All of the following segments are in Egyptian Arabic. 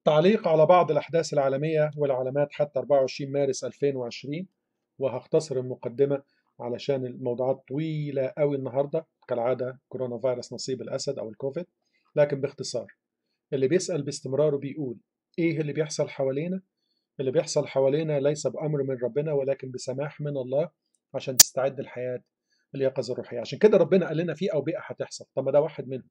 تعليق على بعض الأحداث العالمية والعلامات حتى 24 مارس 2020 وهختصر المقدمة علشان الموضوعات طويلة قوي النهاردة كالعادة كورونا فيروس نصيب الأسد أو الكوفيد لكن باختصار اللي بيسأل باستمرار وبيقول إيه اللي بيحصل حوالينا اللي بيحصل حوالينا ليس بأمر من ربنا ولكن بسماح من الله عشان تستعد الحياة اليقظة الروحية عشان كده ربنا قال لنا في أوبئة هتحصل طب ما ده واحد منهم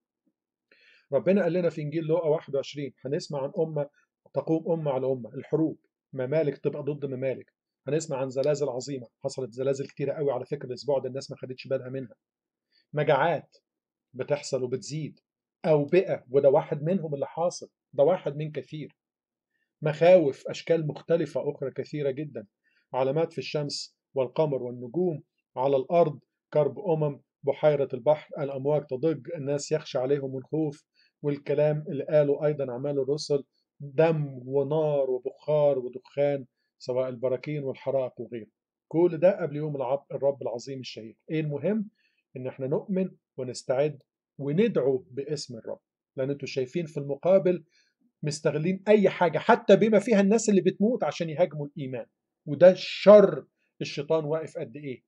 ربنا قال لنا في إنجيل لوقا 21 هنسمع عن أمة تقوم أمة على أمة الحروب ممالك تبقى ضد ممالك هنسمع عن زلازل عظيمة حصلت زلازل كتيرة قوي على فكرة الأسبوع ده الناس ما خدتش بالها منها مجاعات بتحصل وبتزيد أوبئة وده واحد منهم اللي حاصل ده واحد من كثير مخاوف أشكال مختلفة أخرى كثيرة جدا علامات في الشمس والقمر والنجوم على الأرض كرب أمم بحيرة البحر الأمواج تضج الناس يخشى عليهم الخوف والكلام اللي قاله أيضا أعمال الرسل دم ونار وبخار ودخان سواء البراكين والحرائق وغيره كل ده قبل يوم الرب العظيم الشهير ايه المهم ان احنا نؤمن ونستعد وندعو باسم الرب لان انتوا شايفين في المقابل مستغلين اي حاجه حتى بما فيها الناس اللي بتموت عشان يهاجموا الايمان وده شر الشيطان واقف قد ايه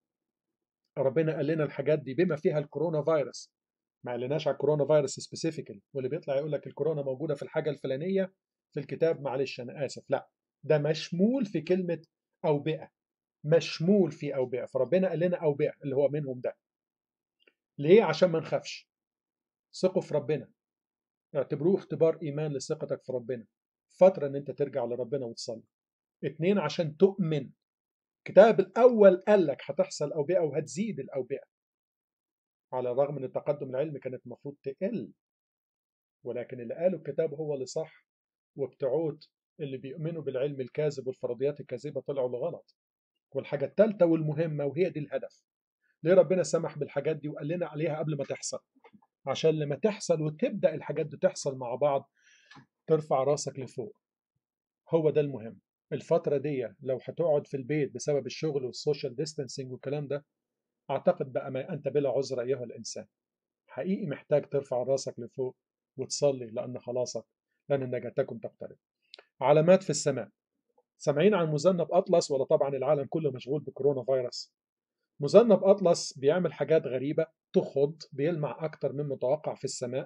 ربنا قال لنا الحاجات دي بما فيها الكورونا فيروس ما قالناش على الكورونا فيروس سبيسيفيكالي واللي بيطلع يقول لك الكورونا موجوده في الحاجه الفلانيه في الكتاب معلش انا اسف لا ده مشمول في كلمه اوبئه مشمول في اوبئه فربنا قال لنا اوبئه اللي هو منهم ده ليه عشان ما نخافش ثقوا في ربنا اعتبروه اختبار ايمان لثقتك في ربنا فتره ان انت ترجع لربنا وتصلي اتنين عشان تؤمن الكتاب الاول قال لك هتحصل اوبئه وهتزيد الاوبئه على الرغم ان التقدم العلمي كانت المفروض تقل ولكن اللي قاله الكتاب هو اللي صح وبتعود اللي بيؤمنوا بالعلم الكاذب والفرضيات الكاذبه طلعوا لغلط والحاجه الثالثه والمهمه وهي دي الهدف ليه ربنا سمح بالحاجات دي وقال لنا عليها قبل ما تحصل عشان لما تحصل وتبدا الحاجات دي تحصل مع بعض ترفع راسك لفوق هو ده المهم الفتره دي لو هتقعد في البيت بسبب الشغل والسوشيال ديستانسينج والكلام ده اعتقد بقى ما انت بلا عذر ايها الانسان حقيقي محتاج ترفع راسك لفوق وتصلي لان خلاصك لان نجاتكم تقترب علامات في السماء سامعين عن مذنب اطلس ولا طبعا العالم كله مشغول بكورونا فيروس مذنب اطلس بيعمل حاجات غريبه تخض بيلمع اكتر من متوقع في السماء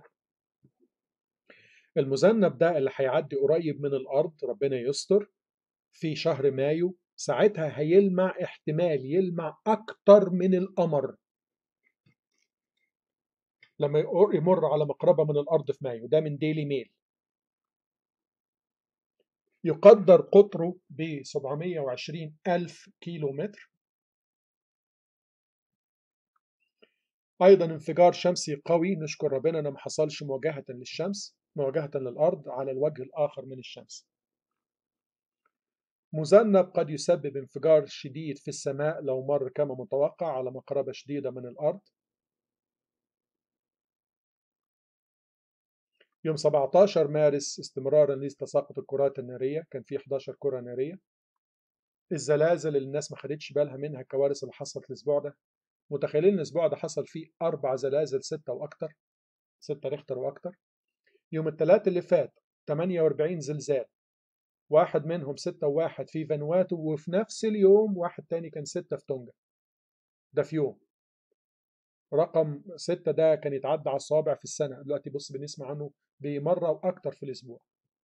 المذنب ده اللي هيعدي قريب من الارض ربنا يستر في شهر مايو ساعتها هيلمع احتمال يلمع اكتر من القمر لما يمر على مقربة من الأرض في مايو ده من ديلي ميل يقدر قطره ب 720 ألف كيلو متر أيضا انفجار شمسي قوي نشكر ربنا أنه ما حصلش مواجهة للشمس مواجهة للأرض على الوجه الآخر من الشمس مذنب قد يسبب انفجار شديد في السماء لو مر كما متوقع على مقربة شديدة من الأرض يوم 17 مارس استمرارا لتساقط الكرات النارية كان في 11 كرة نارية الزلازل اللي الناس ما خدتش بالها منها الكوارث اللي حصلت الأسبوع ده متخيلين الأسبوع ده حصل فيه أربع زلازل ستة وأكتر ستة ريختر وأكتر يوم الثلاث اللي فات 48 زلزال واحد منهم ستة وواحد في فانواتو وفي نفس اليوم واحد تاني كان ستة في تونجا ده في يوم رقم ستة ده كان يتعدى على الصوابع في السنة دلوقتي بص بنسمع عنه بمرة وأكتر في الأسبوع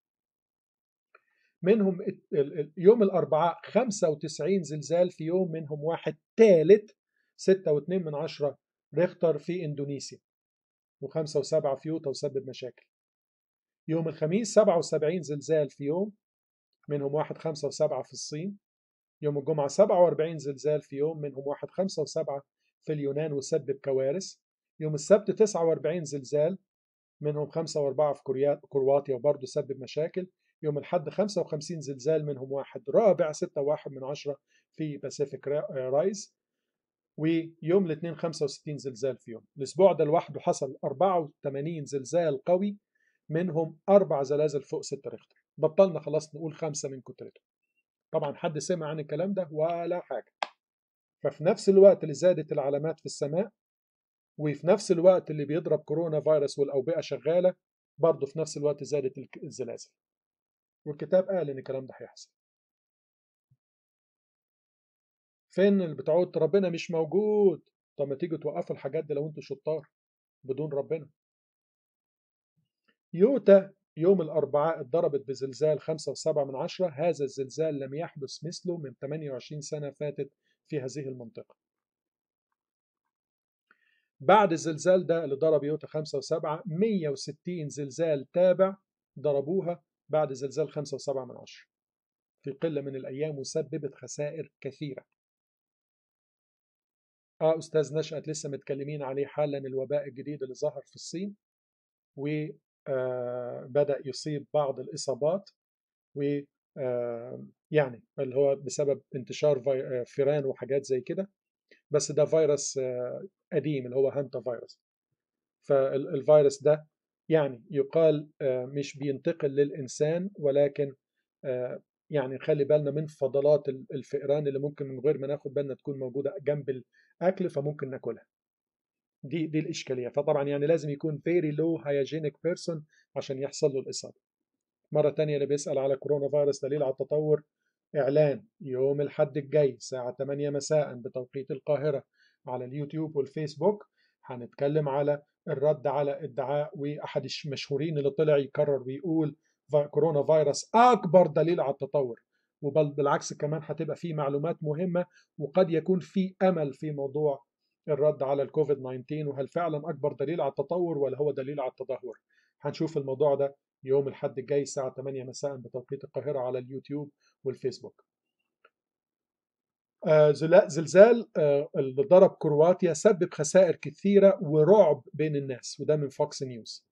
منهم يوم الأربعاء 95 زلزال في يوم منهم واحد ثالث 6.2 من عشرة ريختر في إندونيسيا وخمسة وسبعة في يوتا وسبب مشاكل يوم الخميس 77 زلزال في يوم منهم واحد خمسة وسبعة في الصين يوم الجمعة 47 زلزال في يوم منهم واحد خمسة وسبعة في اليونان وسبب كوارث يوم السبت 49 زلزال منهم خمسة وأربعة في كرواتيا وبرضه سبب مشاكل يوم الحد 55 زلزال منهم واحد رابع 6 واحد من عشرة في باسيفيك رايز ويوم الاثنين 65 زلزال في يوم الأسبوع ده لوحده حصل 84 زلزال قوي منهم أربع زلازل فوق 6 ريختر بطلنا خلاص نقول خمسة من كترته طبعا حد سمع عن الكلام ده ولا حاجة ففي نفس الوقت اللي زادت العلامات في السماء وفي نفس الوقت اللي بيضرب كورونا فيروس والأوبئة شغالة برضه في نفس الوقت زادت الزلازل والكتاب قال ان الكلام ده هيحصل فين اللي بتعود ربنا مش موجود طب ما تيجوا توقفوا الحاجات دي لو انتوا شطار بدون ربنا يوتا يوم الأربعاء اتضربت بزلزال 5.7 من عشرة هذا الزلزال لم يحدث مثله من 28 سنة فاتت في هذه المنطقة بعد الزلزال ده اللي ضرب يوتا 5 و7 160 زلزال تابع ضربوها بعد زلزال 5 و7 من عشرة في قلة من الأيام وسببت خسائر كثيرة اه استاذ نشأت لسه متكلمين عليه حالا الوباء الجديد اللي ظهر في الصين وبدأ يصيب بعض الإصابات و يعني اللي هو بسبب انتشار فيران وحاجات زي كده بس ده فيروس قديم اللي هو هانتا فيروس فالفيروس ده يعني يقال مش بينتقل للإنسان ولكن يعني خلي بالنا من فضلات الفئران اللي ممكن من غير ما ناخد بالنا تكون موجودة جنب الأكل فممكن ناكلها دي دي الإشكالية فطبعا يعني لازم يكون very low hygienic person عشان يحصل له الإصابة مرة تانية اللي بيسأل على كورونا فيروس دليل على التطور إعلان يوم الحد الجاي الساعة 8 مساء بتوقيت القاهرة على اليوتيوب والفيسبوك هنتكلم على الرد على ادعاء وأحد المشهورين اللي طلع يكرر ويقول كورونا فيروس أكبر دليل على التطور وبل بالعكس كمان هتبقى فيه معلومات مهمة وقد يكون في أمل في موضوع الرد على الكوفيد 19 وهل فعلا أكبر دليل على التطور ولا هو دليل على التدهور هنشوف الموضوع ده يوم الحد الجاي الساعة 8 مساء بتوقيت القاهرة على اليوتيوب والفيسبوك آه زلزال آه اللي ضرب كرواتيا سبب خسائر كثيرة ورعب بين الناس وده من فوكس نيوز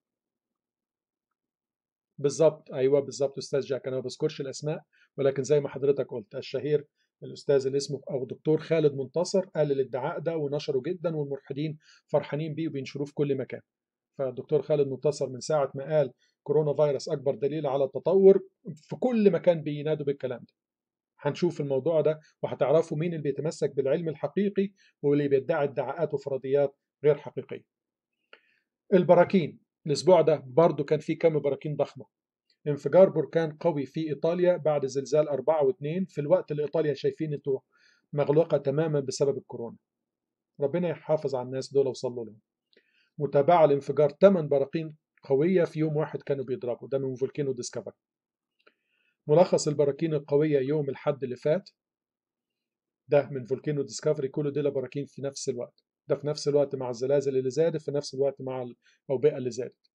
بالظبط ايوه بالظبط استاذ جاك انا ما بذكرش الاسماء ولكن زي ما حضرتك قلت الشهير الاستاذ اللي اسمه او دكتور خالد منتصر قال الادعاء ده ونشره جدا والملحدين فرحانين بيه وبينشروه في كل مكان فالدكتور خالد منتصر من ساعه ما قال كورونا فيروس اكبر دليل على التطور في كل مكان بينادوا بالكلام ده هنشوف الموضوع ده وهتعرفوا مين اللي بيتمسك بالعلم الحقيقي واللي بيدعي ادعاءات وفرضيات غير حقيقيه البراكين الاسبوع ده برضو كان في كم براكين ضخمه انفجار بركان قوي في ايطاليا بعد زلزال 4 و2 في الوقت اللي ايطاليا شايفين انتوا مغلقه تماما بسبب الكورونا ربنا يحافظ على الناس دول وصلوا لهم متابعه لانفجار 8 براكين قويه في يوم واحد كانوا بيضربوا ده من فولكانو ديسكفر ملخص البراكين القويه يوم الحد اللي فات ده من فولكانو ديسكفري كل دول براكين في نفس الوقت ده في نفس الوقت مع الزلازل اللي زادت في نفس الوقت مع الأوبئة اللي زادت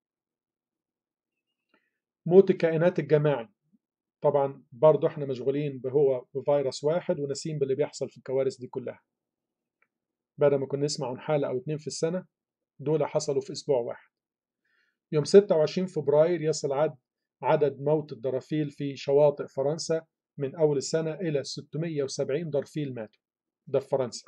موت الكائنات الجماعي طبعا برضه احنا مشغولين بهو بفيروس واحد وناسين باللي بيحصل في الكوارث دي كلها بدل ما كنا نسمع عن حالة أو اتنين في السنة دول حصلوا في أسبوع واحد يوم 26 فبراير يصل عد عدد موت الدرافيل في شواطئ فرنسا من أول السنة إلى 670 درفيل ماتوا ده في فرنسا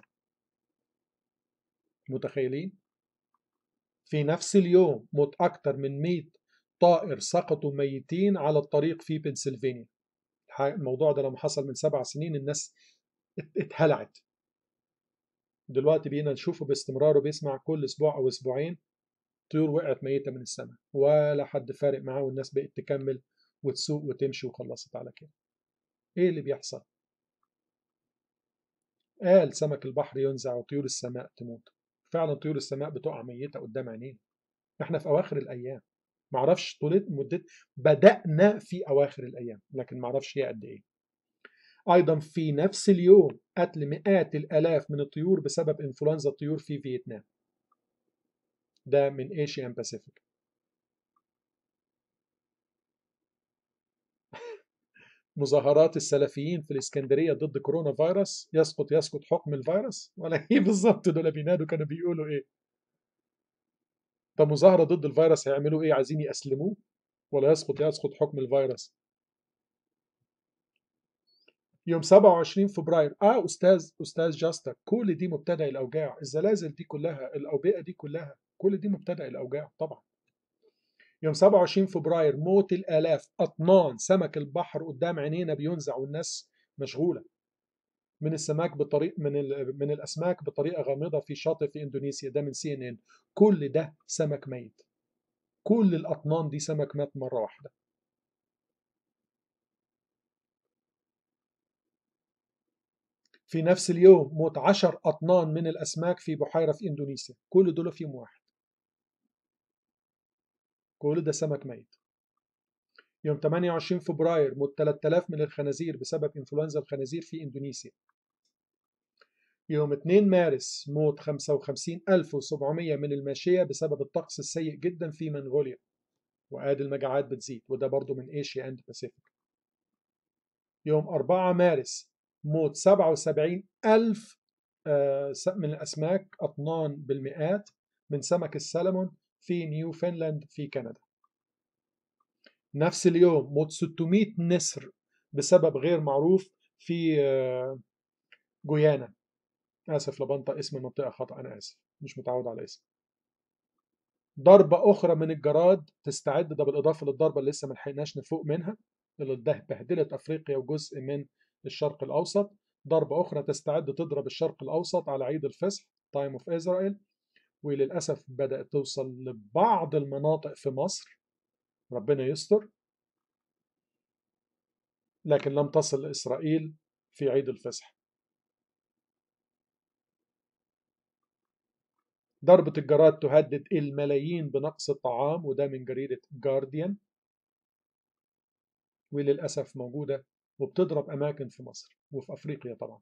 متخيلين؟ في نفس اليوم موت أكثر من 100 طائر سقطوا ميتين على الطريق في بنسلفانيا الموضوع ده لما حصل من سبع سنين الناس اتهلعت دلوقتي بقينا نشوفه باستمرار وبيسمع كل اسبوع او اسبوعين طيور وقعت ميته من السماء ولا حد فارق معاه والناس بقت تكمل وتسوق وتمشي وخلصت على كده ايه اللي بيحصل قال سمك البحر ينزع وطيور السماء تموت فعلا طيور السماء بتقع ميته قدام عينينا احنا في اواخر الايام معرفش طولت مدة بدأنا في أواخر الأيام لكن معرفش هي قد إيه أيضا في نفس اليوم قتل مئات الآلاف من الطيور بسبب إنفلونزا الطيور في فيتنام ده من ايشيان باسيفيك مظاهرات السلفيين في الإسكندرية ضد كورونا فيروس يسقط يسقط حكم الفيروس ولا ايه بالظبط دول بينادوا كانوا بيقولوا ايه طب مظاهرة ضد الفيروس هيعملوا ايه عايزين يأسلموه ولا يسقط يسقط حكم الفيروس يوم 27 فبراير اه استاذ استاذ جاستر كل دي مبتدا الاوجاع الزلازل دي كلها الاوبئه دي كلها كل دي مبتدا الاوجاع طبعا يوم 27 فبراير موت الالاف اطنان سمك البحر قدام عينينا بينزع والناس مشغوله من السمك بطريق من من الاسماك بطريقه غامضه في شاطئ في اندونيسيا ده من سي ان ان كل ده سمك ميت كل الأطنان دي سمك مات مرة واحدة في نفس اليوم موت عشر أطنان من الأسماك في بحيرة في إندونيسيا كل دول فيهم واحد كل ده سمك ميت يوم 28 فبراير موت 3000 من الخنازير بسبب إنفلونزا الخنازير في إندونيسيا يوم 2 مارس موت 55700 من الماشية بسبب الطقس السيء جدا في منغوليا وآدي المجاعات بتزيد وده برضو من ايشيا اند باسيفيك يوم 4 مارس موت 77 ألف من الأسماك أطنان بالمئات من سمك السلمون في نيوفنلاند في كندا نفس اليوم موت 600 نسر بسبب غير معروف في جويانا آسف لبنطق اسم المنطقة خطأ أنا آسف مش متعود على اسم ضربة أخرى من الجراد تستعد ده بالإضافة للضربة اللي لسه ما لحقناش نفوق منها اللي بهدلت أفريقيا وجزء من الشرق الأوسط ضربة أخرى تستعد تضرب الشرق الأوسط على عيد الفصح تايم اوف إسرائيل وللأسف بدأت توصل لبعض المناطق في مصر ربنا يستر لكن لم تصل لإسرائيل في عيد الفصح ضربة الجراد تهدد الملايين بنقص الطعام وده من جريدة جارديان وللأسف موجودة وبتضرب أماكن في مصر وفي أفريقيا طبعا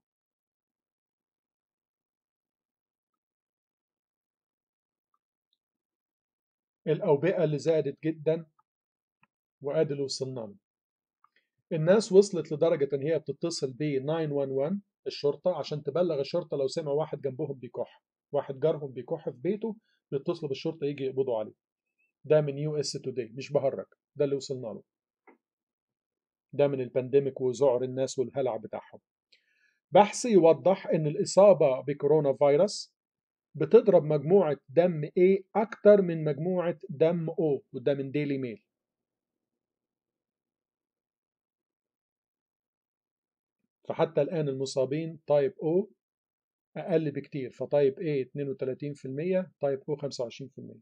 الأوبئة اللي زادت جدا وادي اللي وصلنا له الناس وصلت لدرجة إن هي بتتصل ب 911 الشرطة عشان تبلغ الشرطة لو سمع واحد جنبهم بيكح واحد جارهم بيكح في بيته بيتصلوا بالشرطة يجي يقبضوا عليه ده من يو اس توداي مش بهرج ده اللي وصلنا له ده من البانديميك وذعر الناس والهلع بتاعهم بحث يوضح ان الاصابة بكورونا فيروس بتضرب مجموعة دم A أكتر من مجموعة دم O وده من ديلي ميل فحتى الآن المصابين تايب O أقل بكتير فتايب A 32% تايب O 25%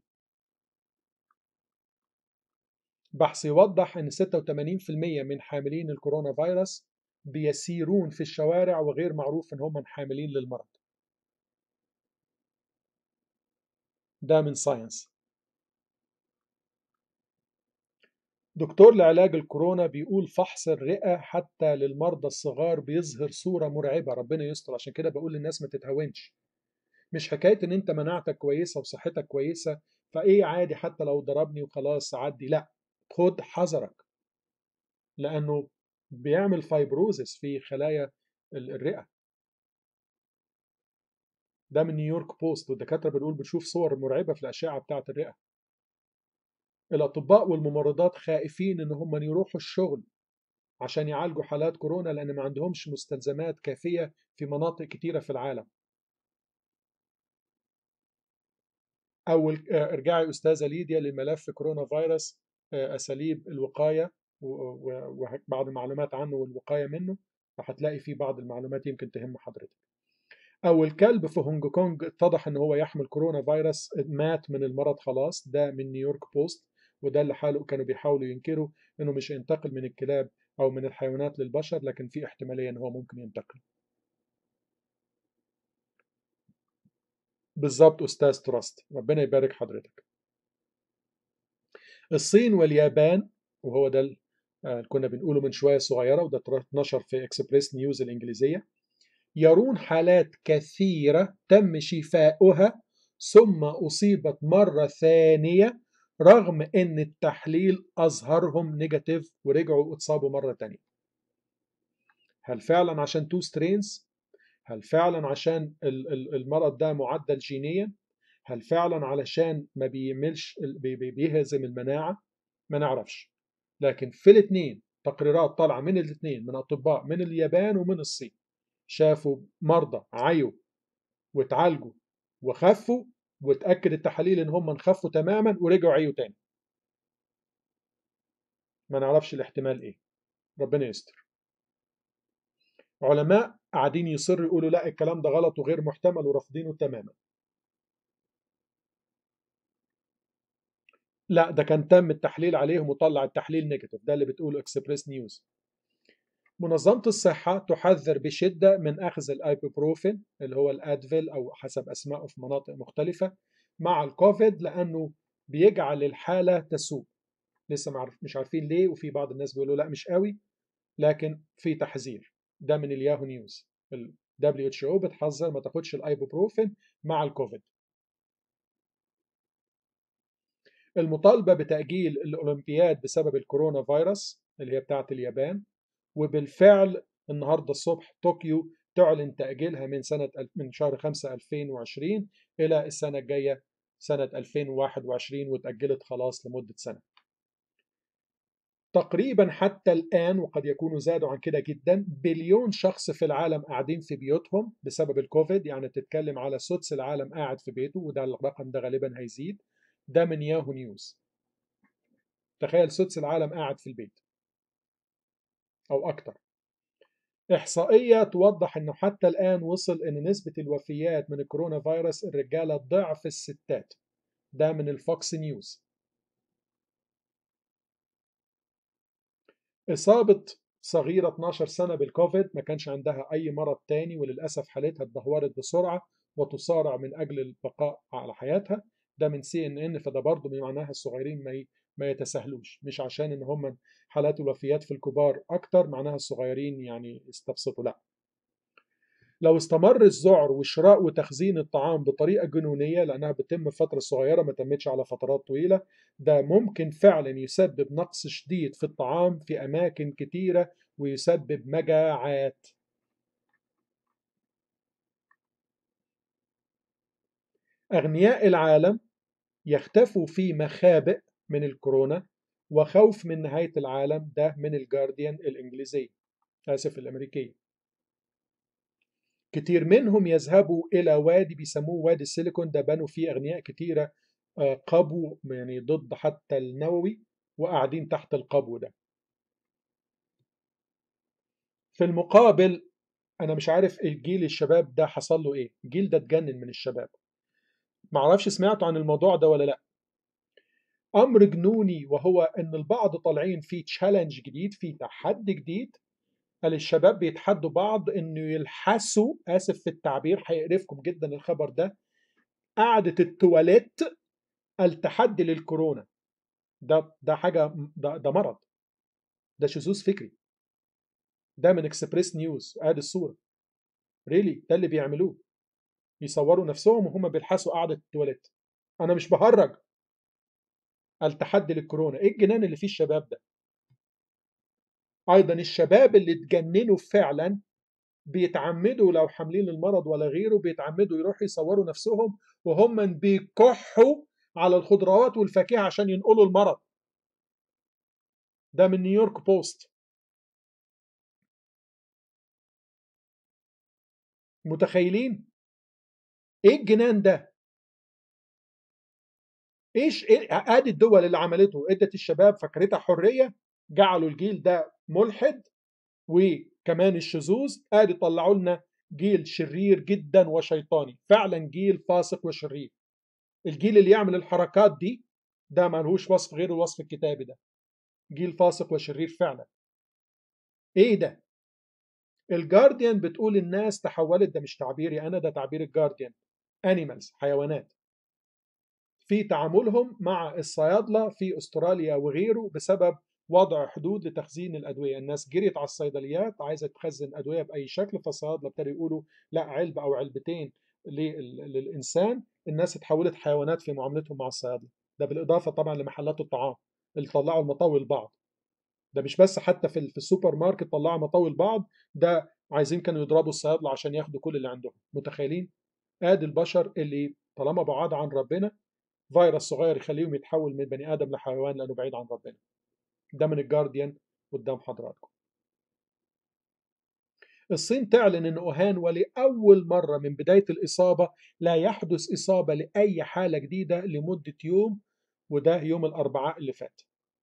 بحث يوضح أن 86% من حاملين الكورونا فيروس بيسيرون في الشوارع وغير معروف أن هم حاملين للمرض ده من ساينس دكتور لعلاج الكورونا بيقول فحص الرئة حتى للمرضى الصغار بيظهر صورة مرعبة ربنا يستر عشان كده بقول للناس ما تتهونش مش حكاية ان انت مناعتك كويسة وصحتك كويسة فايه عادي حتى لو ضربني وخلاص عدي لا خد حذرك لانه بيعمل فايبروزس في خلايا الرئة ده من نيويورك بوست والدكاترة بنقول بتشوف صور مرعبة في الأشعة بتاعة الرئة الأطباء والممرضات خائفين إن هم يروحوا الشغل عشان يعالجوا حالات كورونا لأن ما عندهمش مستلزمات كافية في مناطق كتيرة في العالم أول ارجعي أستاذة ليديا لملف كورونا فيروس أساليب الوقاية وبعض المعلومات عنه والوقاية منه فهتلاقي فيه بعض المعلومات يمكن تهم حضرتك أول كلب في هونج كونج اتضح إن هو يحمل كورونا فيروس مات من المرض خلاص ده من نيويورك بوست وده اللي حاله كانوا بيحاولوا ينكروا إنه مش هينتقل من الكلاب أو من الحيوانات للبشر لكن في احتمالية إن هو ممكن ينتقل بالظبط أستاذ تراست ربنا يبارك حضرتك الصين واليابان وهو ده اللي كنا بنقوله من شوية صغيرة وده اتنشر في اكسبريس نيوز الإنجليزية يرون حالات كثيرة تم شفاؤها ثم أصيبت مرة ثانية رغم أن التحليل أظهرهم نيجاتيف ورجعوا واتصابوا مرة تانية هل فعلا عشان تو سترينز؟ هل فعلا عشان المرض ده معدل جينيا؟ هل فعلا علشان ما بيعملش بيهزم المناعة؟ ما نعرفش لكن في الاثنين تقريرات طالعة من الاثنين من أطباء من اليابان ومن الصين شافوا مرضى عيوا واتعالجوا وخفوا وتأكد التحاليل ان هم انخفوا تماما ورجعوا عيوا تاني ما نعرفش الاحتمال ايه ربنا يستر علماء قاعدين يصروا يقولوا لا الكلام ده غلط وغير محتمل ورافضينه تماما لا ده كان تم التحليل عليهم وطلع التحليل نيجاتيف ده اللي بتقوله اكسبريس نيوز منظمة الصحة تحذر بشدة من أخذ الأيبوبروفين اللي هو الأدفيل أو حسب أسمائه في مناطق مختلفة مع الكوفيد لأنه بيجعل الحالة تسوء لسه معرف مش عارفين ليه وفي بعض الناس بيقولوا لا مش قوي لكن في تحذير ده من الياهو نيوز ال WHO بتحذر ما تاخدش الايبوبروفين مع الكوفيد المطالبة بتأجيل الأولمبياد بسبب الكورونا فيروس اللي هي بتاعة اليابان وبالفعل النهاردة الصبح طوكيو تعلن تأجيلها من سنة من شهر 5 2020 إلى السنة الجاية سنة 2021 وتأجلت خلاص لمدة سنة تقريبا حتى الآن وقد يكونوا زادوا عن كده جدا بليون شخص في العالم قاعدين في بيوتهم بسبب الكوفيد يعني تتكلم على سدس العالم قاعد في بيته وده الرقم ده غالبا هيزيد ده من ياهو نيوز تخيل سدس العالم قاعد في البيت أو أكتر إحصائية توضح أنه حتى الآن وصل أن نسبة الوفيات من الكورونا فيروس الرجالة ضعف الستات ده من الفوكس نيوز إصابة صغيرة 12 سنة بالكوفيد ما كانش عندها أي مرض تاني وللأسف حالتها اتدهورت بسرعة وتصارع من أجل البقاء على حياتها ده من سي ان ان فده برضه معناها الصغيرين ما ما يتساهلوش مش عشان ان هم حالات الوفيات في الكبار اكتر معناها الصغيرين يعني استبسطوا لا لو استمر الذعر وشراء وتخزين الطعام بطريقه جنونيه لانها بتتم فتره صغيره ما تمتش على فترات طويله ده ممكن فعلا يسبب نقص شديد في الطعام في اماكن كتيره ويسبب مجاعات اغنياء العالم يختفوا في مخابئ من الكورونا وخوف من نهايه العالم ده من الجارديان الانجليزي اسف الامريكيه كتير منهم يذهبوا إلى وادي بيسموه وادي السيليكون ده بنوا فيه أغنياء كتيرة قبو يعني ضد حتى النووي وقاعدين تحت القبو ده في المقابل أنا مش عارف الجيل الشباب ده حصل له إيه الجيل ده اتجنن من الشباب معرفش سمعتوا عن الموضوع ده ولا لأ أمر جنوني وهو إن البعض طالعين في تشالنج جديد في تحدي جديد قال الشباب بيتحدوا بعض انه يلحسوا اسف في التعبير هيقرفكم جدا الخبر ده قعده التواليت التحدي للكورونا ده ده حاجه ده, ده مرض ده شذوذ فكري ده من اكسبريس نيوز ادي الصوره ريلي ده اللي بيعملوه يصوروا نفسهم وهم بيلحسوا قعده التواليت انا مش بهرج التحدي للكورونا ايه الجنان اللي فيه الشباب ده ايضا الشباب اللي اتجننوا فعلا بيتعمدوا لو حاملين المرض ولا غيره بيتعمدوا يروحوا يصوروا نفسهم وهم بيكحوا على الخضروات والفاكهه عشان ينقلوا المرض ده من نيويورك بوست متخيلين ايه الجنان ده ايش ايه ادي الدول اللي عملته ادت الشباب فكرتها حريه جعلوا الجيل ده ملحد وكمان الشذوذ ادي طلعوا لنا جيل شرير جدا وشيطاني فعلا جيل فاسق وشرير الجيل اللي يعمل الحركات دي ده ما لهوش وصف غير الوصف الكتابي ده جيل فاسق وشرير فعلا ايه ده الجارديان بتقول الناس تحولت ده مش تعبيري انا ده تعبير الجارديان انيمالز حيوانات في تعاملهم مع الصيادله في استراليا وغيره بسبب وضع حدود لتخزين الادويه الناس جريت على الصيدليات عايزه تخزن ادويه باي شكل فالصيادله ابتدوا يقولوا لا علبه او علبتين للانسان الناس اتحولت حيوانات في معاملتهم مع الصيادله ده بالاضافه طبعا لمحلات الطعام اللي طلعوا المطاوي لبعض ده مش بس حتى في في السوبر ماركت طلعوا مطاوي لبعض ده عايزين كانوا يضربوا الصيادله عشان ياخدوا كل اللي عندهم متخيلين ادي البشر اللي طالما بعاد عن ربنا فيروس صغير يخليهم يتحول من بني ادم لحيوان لانه بعيد عن ربنا ده من الجارديان قدام حضراتكم الصين تعلن ان اوهان ولاول مره من بدايه الاصابه لا يحدث اصابه لاي حاله جديده لمده يوم وده يوم الاربعاء اللي فات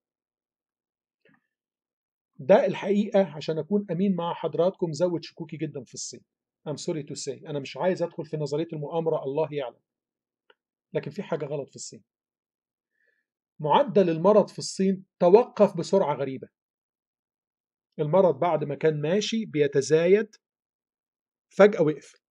ده الحقيقه عشان اكون امين مع حضراتكم زود شكوكي جدا في الصين I'm sorry to say انا مش عايز ادخل في نظريه المؤامره الله يعلم لكن في حاجه غلط في الصين معدل المرض في الصين توقف بسرعة غريبة المرض بعد ما كان ماشي بيتزايد فجأة وقف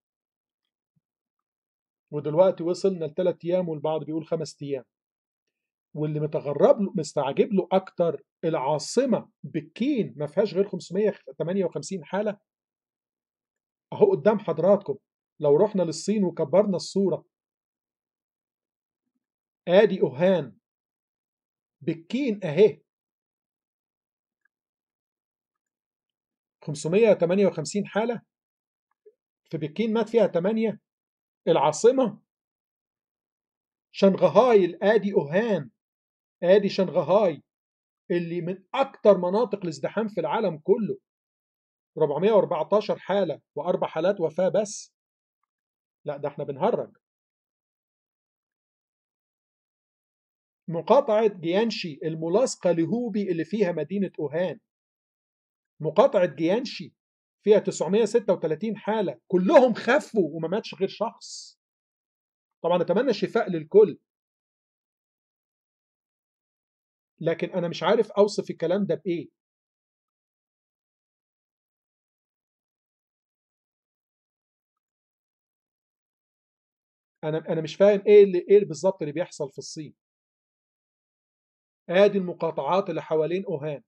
ودلوقتي وصلنا لثلاث أيام والبعض بيقول خمس أيام واللي متغرب له مستعجب له أكتر العاصمة بكين ما فيهاش غير 558 حالة أهو قدام حضراتكم لو رحنا للصين وكبرنا الصورة آدي أوهان بكين أهي 558 حالة في بكين مات فيها 8 العاصمة شنغهاي الآدي أوهان آدي شنغهاي اللي من أكتر مناطق الازدحام في العالم كله 414 حالة وأربع حالات وفاة بس لا ده احنا بنهرج مقاطعة جيانشي الملاصقة لهوبي اللي فيها مدينة أوهان مقاطعة جيانشي فيها 936 حالة كلهم خفوا وما ماتش غير شخص طبعا أتمنى الشفاء للكل لكن أنا مش عارف أوصف الكلام ده بإيه أنا أنا مش فاهم إيه اللي إيه بالظبط اللي بيحصل في الصين آدي المقاطعات اللي حوالين أوهان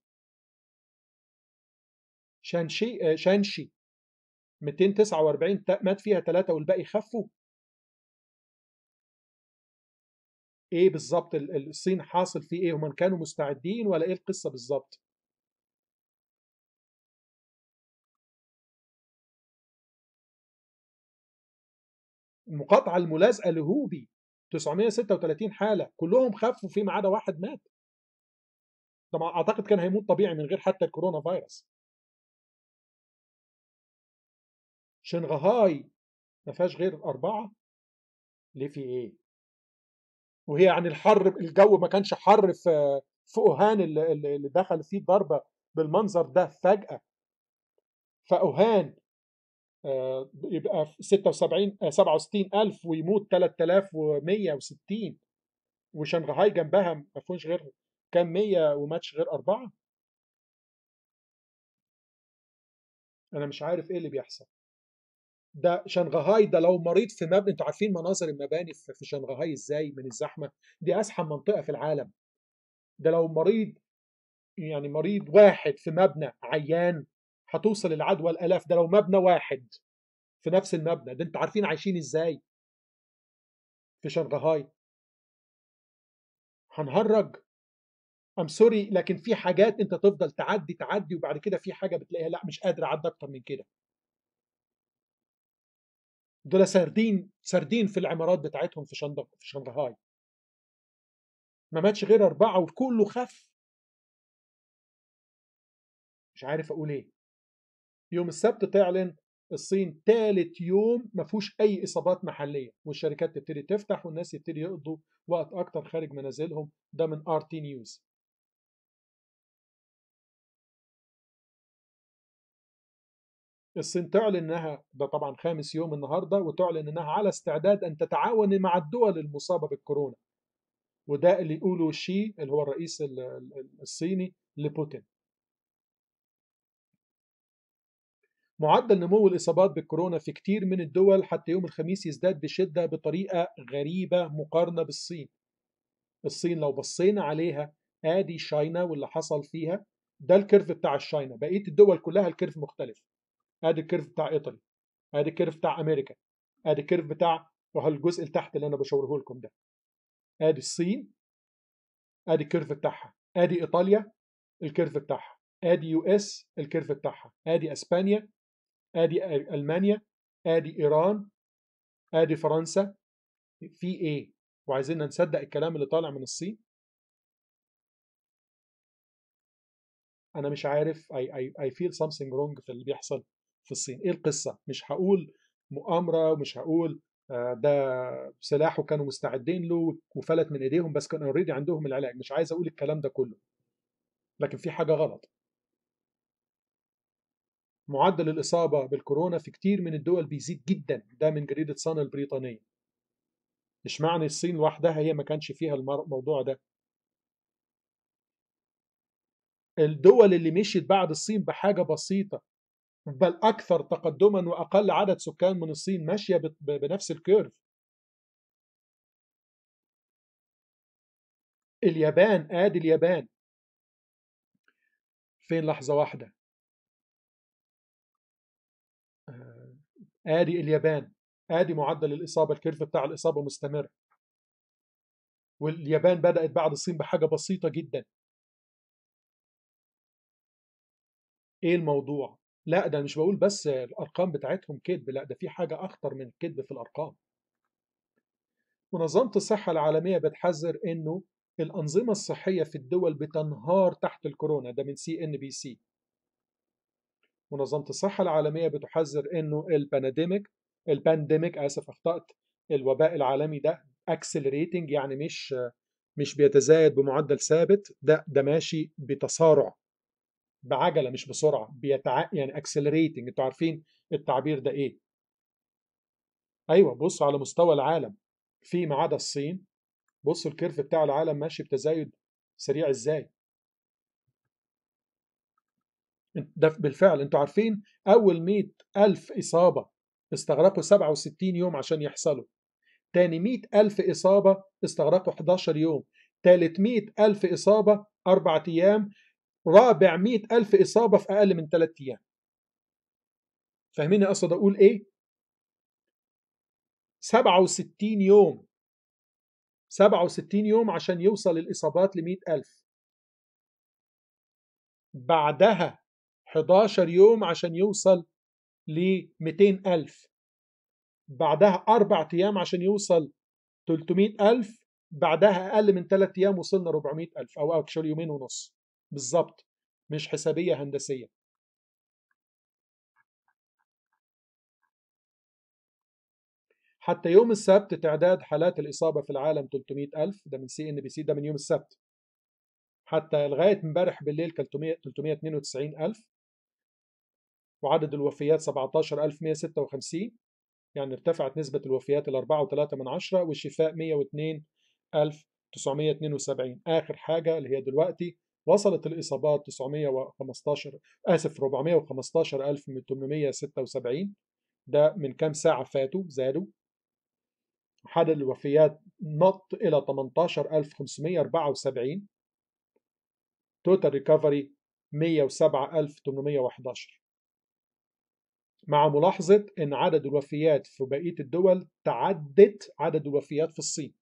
شانشي شانشي 249 مات فيها ثلاثة والباقي خفوا ايه بالظبط الصين حاصل فيه ايه هم كانوا مستعدين ولا ايه القصة بالظبط المقاطعة الملازقة لهوبي 936 حالة كلهم خفوا فيما عدا واحد مات طبعا اعتقد كان هيموت طبيعي من غير حتى الكورونا فيروس شنغهاي ما فيهاش غير أربعة ليه في إيه؟ وهي يعني الحر الجو ما كانش حر في في أوهان اللي, اللي دخل فيه ضربة بالمنظر ده فجأة فأوهان يبقى 76 67 ألف ويموت 3160 وشنغهاي جنبها ما فيهوش غير كام 100 وماتش غير أربعة أنا مش عارف إيه اللي بيحصل ده شنغهاي ده لو مريض في مبنى انتوا عارفين مناظر المباني في شنغهاي ازاي من الزحمه دي ازحم منطقه في العالم ده لو مريض يعني مريض واحد في مبنى عيان هتوصل العدوى الالاف ده لو مبنى واحد في نفس المبنى ده انتوا عارفين عايشين ازاي في شنغهاي هنهرج ام سوري لكن في حاجات انت تفضل تعدي تعدي وبعد كده في حاجه بتلاقيها لا مش قادر اعدي اكتر من كده دول سردين سردين في العمارات بتاعتهم في شنغ في شنغهاي ما ماتش غير أربعة وكله خف مش عارف أقول إيه يوم السبت تعلن الصين ثالث يوم ما فيهوش أي إصابات محلية والشركات تبتدي تفتح والناس يبتدي يقضوا وقت أكتر خارج منازلهم ده من ار تي نيوز الصين تعلن انها ده طبعا خامس يوم النهارده وتعلن انها على استعداد ان تتعاون مع الدول المصابه بالكورونا وده اللي يقوله شي اللي هو الرئيس الصيني لبوتين معدل نمو الاصابات بالكورونا في كتير من الدول حتى يوم الخميس يزداد بشده بطريقه غريبه مقارنه بالصين الصين لو بصينا عليها ادي شاينا واللي حصل فيها ده الكيرف بتاع الشاينا بقيه الدول كلها الكيرف مختلف ادي الكيرف بتاع ايطالي ادي الكيرف بتاع امريكا ادي الكيرف بتاع الجزء اللي تحت اللي انا بشاوره لكم ده ادي الصين ادي الكيرف بتاعها ادي ايطاليا الكيرف بتاعها ادي يو اس الكيرف بتاعها ادي اسبانيا ادي المانيا ادي ايران ادي فرنسا في ايه وعايزيننا نصدق الكلام اللي طالع من الصين انا مش عارف اي اي اي فيل سامثينج رونج في اللي بيحصل في الصين ايه القصه مش هقول مؤامره ومش هقول ده سلاح وكانوا مستعدين له وفلت من ايديهم بس كانوا اوريدي عندهم العلاج مش عايز اقول الكلام ده كله لكن في حاجه غلط معدل الاصابه بالكورونا في كتير من الدول بيزيد جدا ده من جريده صن البريطانيه مش معنى الصين لوحدها هي ما كانش فيها الموضوع ده الدول اللي مشيت بعد الصين بحاجة بسيطة بل أكثر تقدما وأقل عدد سكان من الصين ماشية بنفس الكيرف اليابان آدي اليابان فين لحظة واحدة آدي اليابان آدي معدل الإصابة الكيرف بتاع الإصابة مستمر واليابان بدأت بعد الصين بحاجة بسيطة جدا ايه الموضوع لا ده مش بقول بس الارقام بتاعتهم كذب لا ده في حاجه اخطر من الكذب في الارقام منظمه الصحه العالميه بتحذر انه الانظمه الصحيه في الدول بتنهار تحت الكورونا ده من سي ان بي سي منظمه الصحه العالميه بتحذر انه البانديميك البانديميك اسف اخطات الوباء العالمي ده اكسلريتنج يعني مش مش بيتزايد بمعدل ثابت ده ده ماشي بتسارع بعجله مش بسرعه بيتع... يعني اكسلريتنج انتوا عارفين التعبير ده ايه ايوه بصوا على مستوى العالم فيما عدا الصين بصوا الكيرف بتاع العالم ماشي بتزايد سريع ازاي ده بالفعل انتوا عارفين اول 100 ألف إصابة استغرقوا 67 يوم عشان يحصلوا تاني 100 ألف إصابة استغرقوا 11 يوم تالت 100 ألف إصابة أربعة أيام رابع 100 ألف إصابة في أقل من 3 أيام فاهميني أقصد أقول إيه 67 يوم 67 يوم عشان يوصل الإصابات ل 100 ألف بعدها 11 يوم عشان يوصل ل 200 ألف بعدها أربع أيام عشان يوصل 300 ألف بعدها أقل من 3 أيام وصلنا 400 ألف أو أكشر يومين ونص بالظبط مش حسابية هندسية حتى يوم السبت تعداد حالات الإصابة في العالم 300 ألف ده من سي إن بي سي ده من يوم السبت حتى لغاية امبارح بالليل كان 392 ألف وعدد الوفيات 17156 يعني ارتفعت نسبة الوفيات ل 4.3 من عشرة والشفاء 102972 آخر حاجة اللي هي دلوقتي وصلت الإصابات 915 آسف 415876 ده من كام ساعة فاتوا زادوا عدد الوفيات نط إلى 18574 توتال ريكفري 107811 مع ملاحظة أن عدد الوفيات في بقية الدول تعدت عدد الوفيات في الصين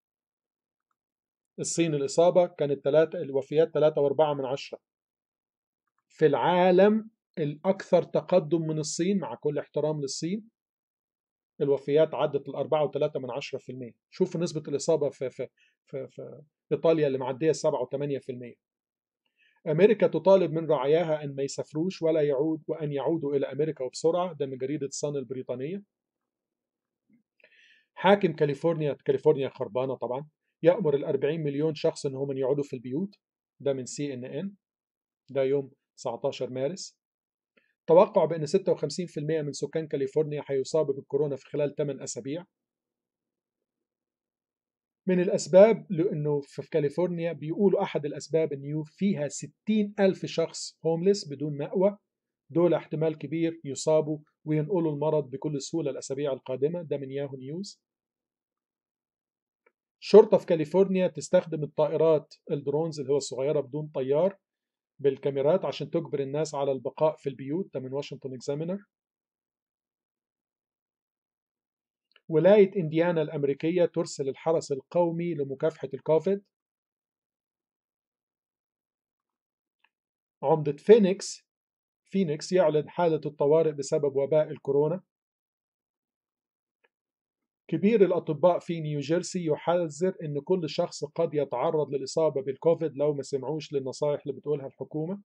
الصين الإصابة كانت ثلاثة الوفيات 3.4 من عشرة في العالم الأكثر تقدم من الصين مع كل احترام للصين الوفيات عدت ال 4.3 من عشرة في المية شوفوا نسبة الإصابة في, في, في, في إيطاليا اللي معدية 7 و8 في المية أمريكا تطالب من رعاياها أن ما يسافروش ولا يعود وأن يعودوا إلى أمريكا وبسرعة ده من جريدة صن البريطانية حاكم كاليفورنيا كاليفورنيا خربانة طبعا يأمر ال 40 مليون شخص ان هم يقعدوا في البيوت ده من سي ان ان ده يوم 19 مارس توقع بان 56% من سكان كاليفورنيا هيصابوا بالكورونا في خلال 8 اسابيع من الأسباب لأنه في كاليفورنيا بيقولوا أحد الأسباب أنه فيها 60 ألف شخص هوملس بدون مأوى دول احتمال كبير يصابوا وينقلوا المرض بكل سهولة الأسابيع القادمة ده من ياهو نيوز شرطة في كاليفورنيا تستخدم الطائرات الدرونز اللي هو الصغيرة بدون طيار بالكاميرات عشان تجبر الناس على البقاء في البيوت ده من واشنطن اكزامينر ولاية إنديانا الأمريكية ترسل الحرس القومي لمكافحة الكوفيد عمدة فينيكس فينيكس يعلن حالة الطوارئ بسبب وباء الكورونا كبير الأطباء في نيوجيرسي يحذر أن كل شخص قد يتعرض للإصابة بالكوفيد لو ما سمعوش للنصائح اللي بتقولها الحكومة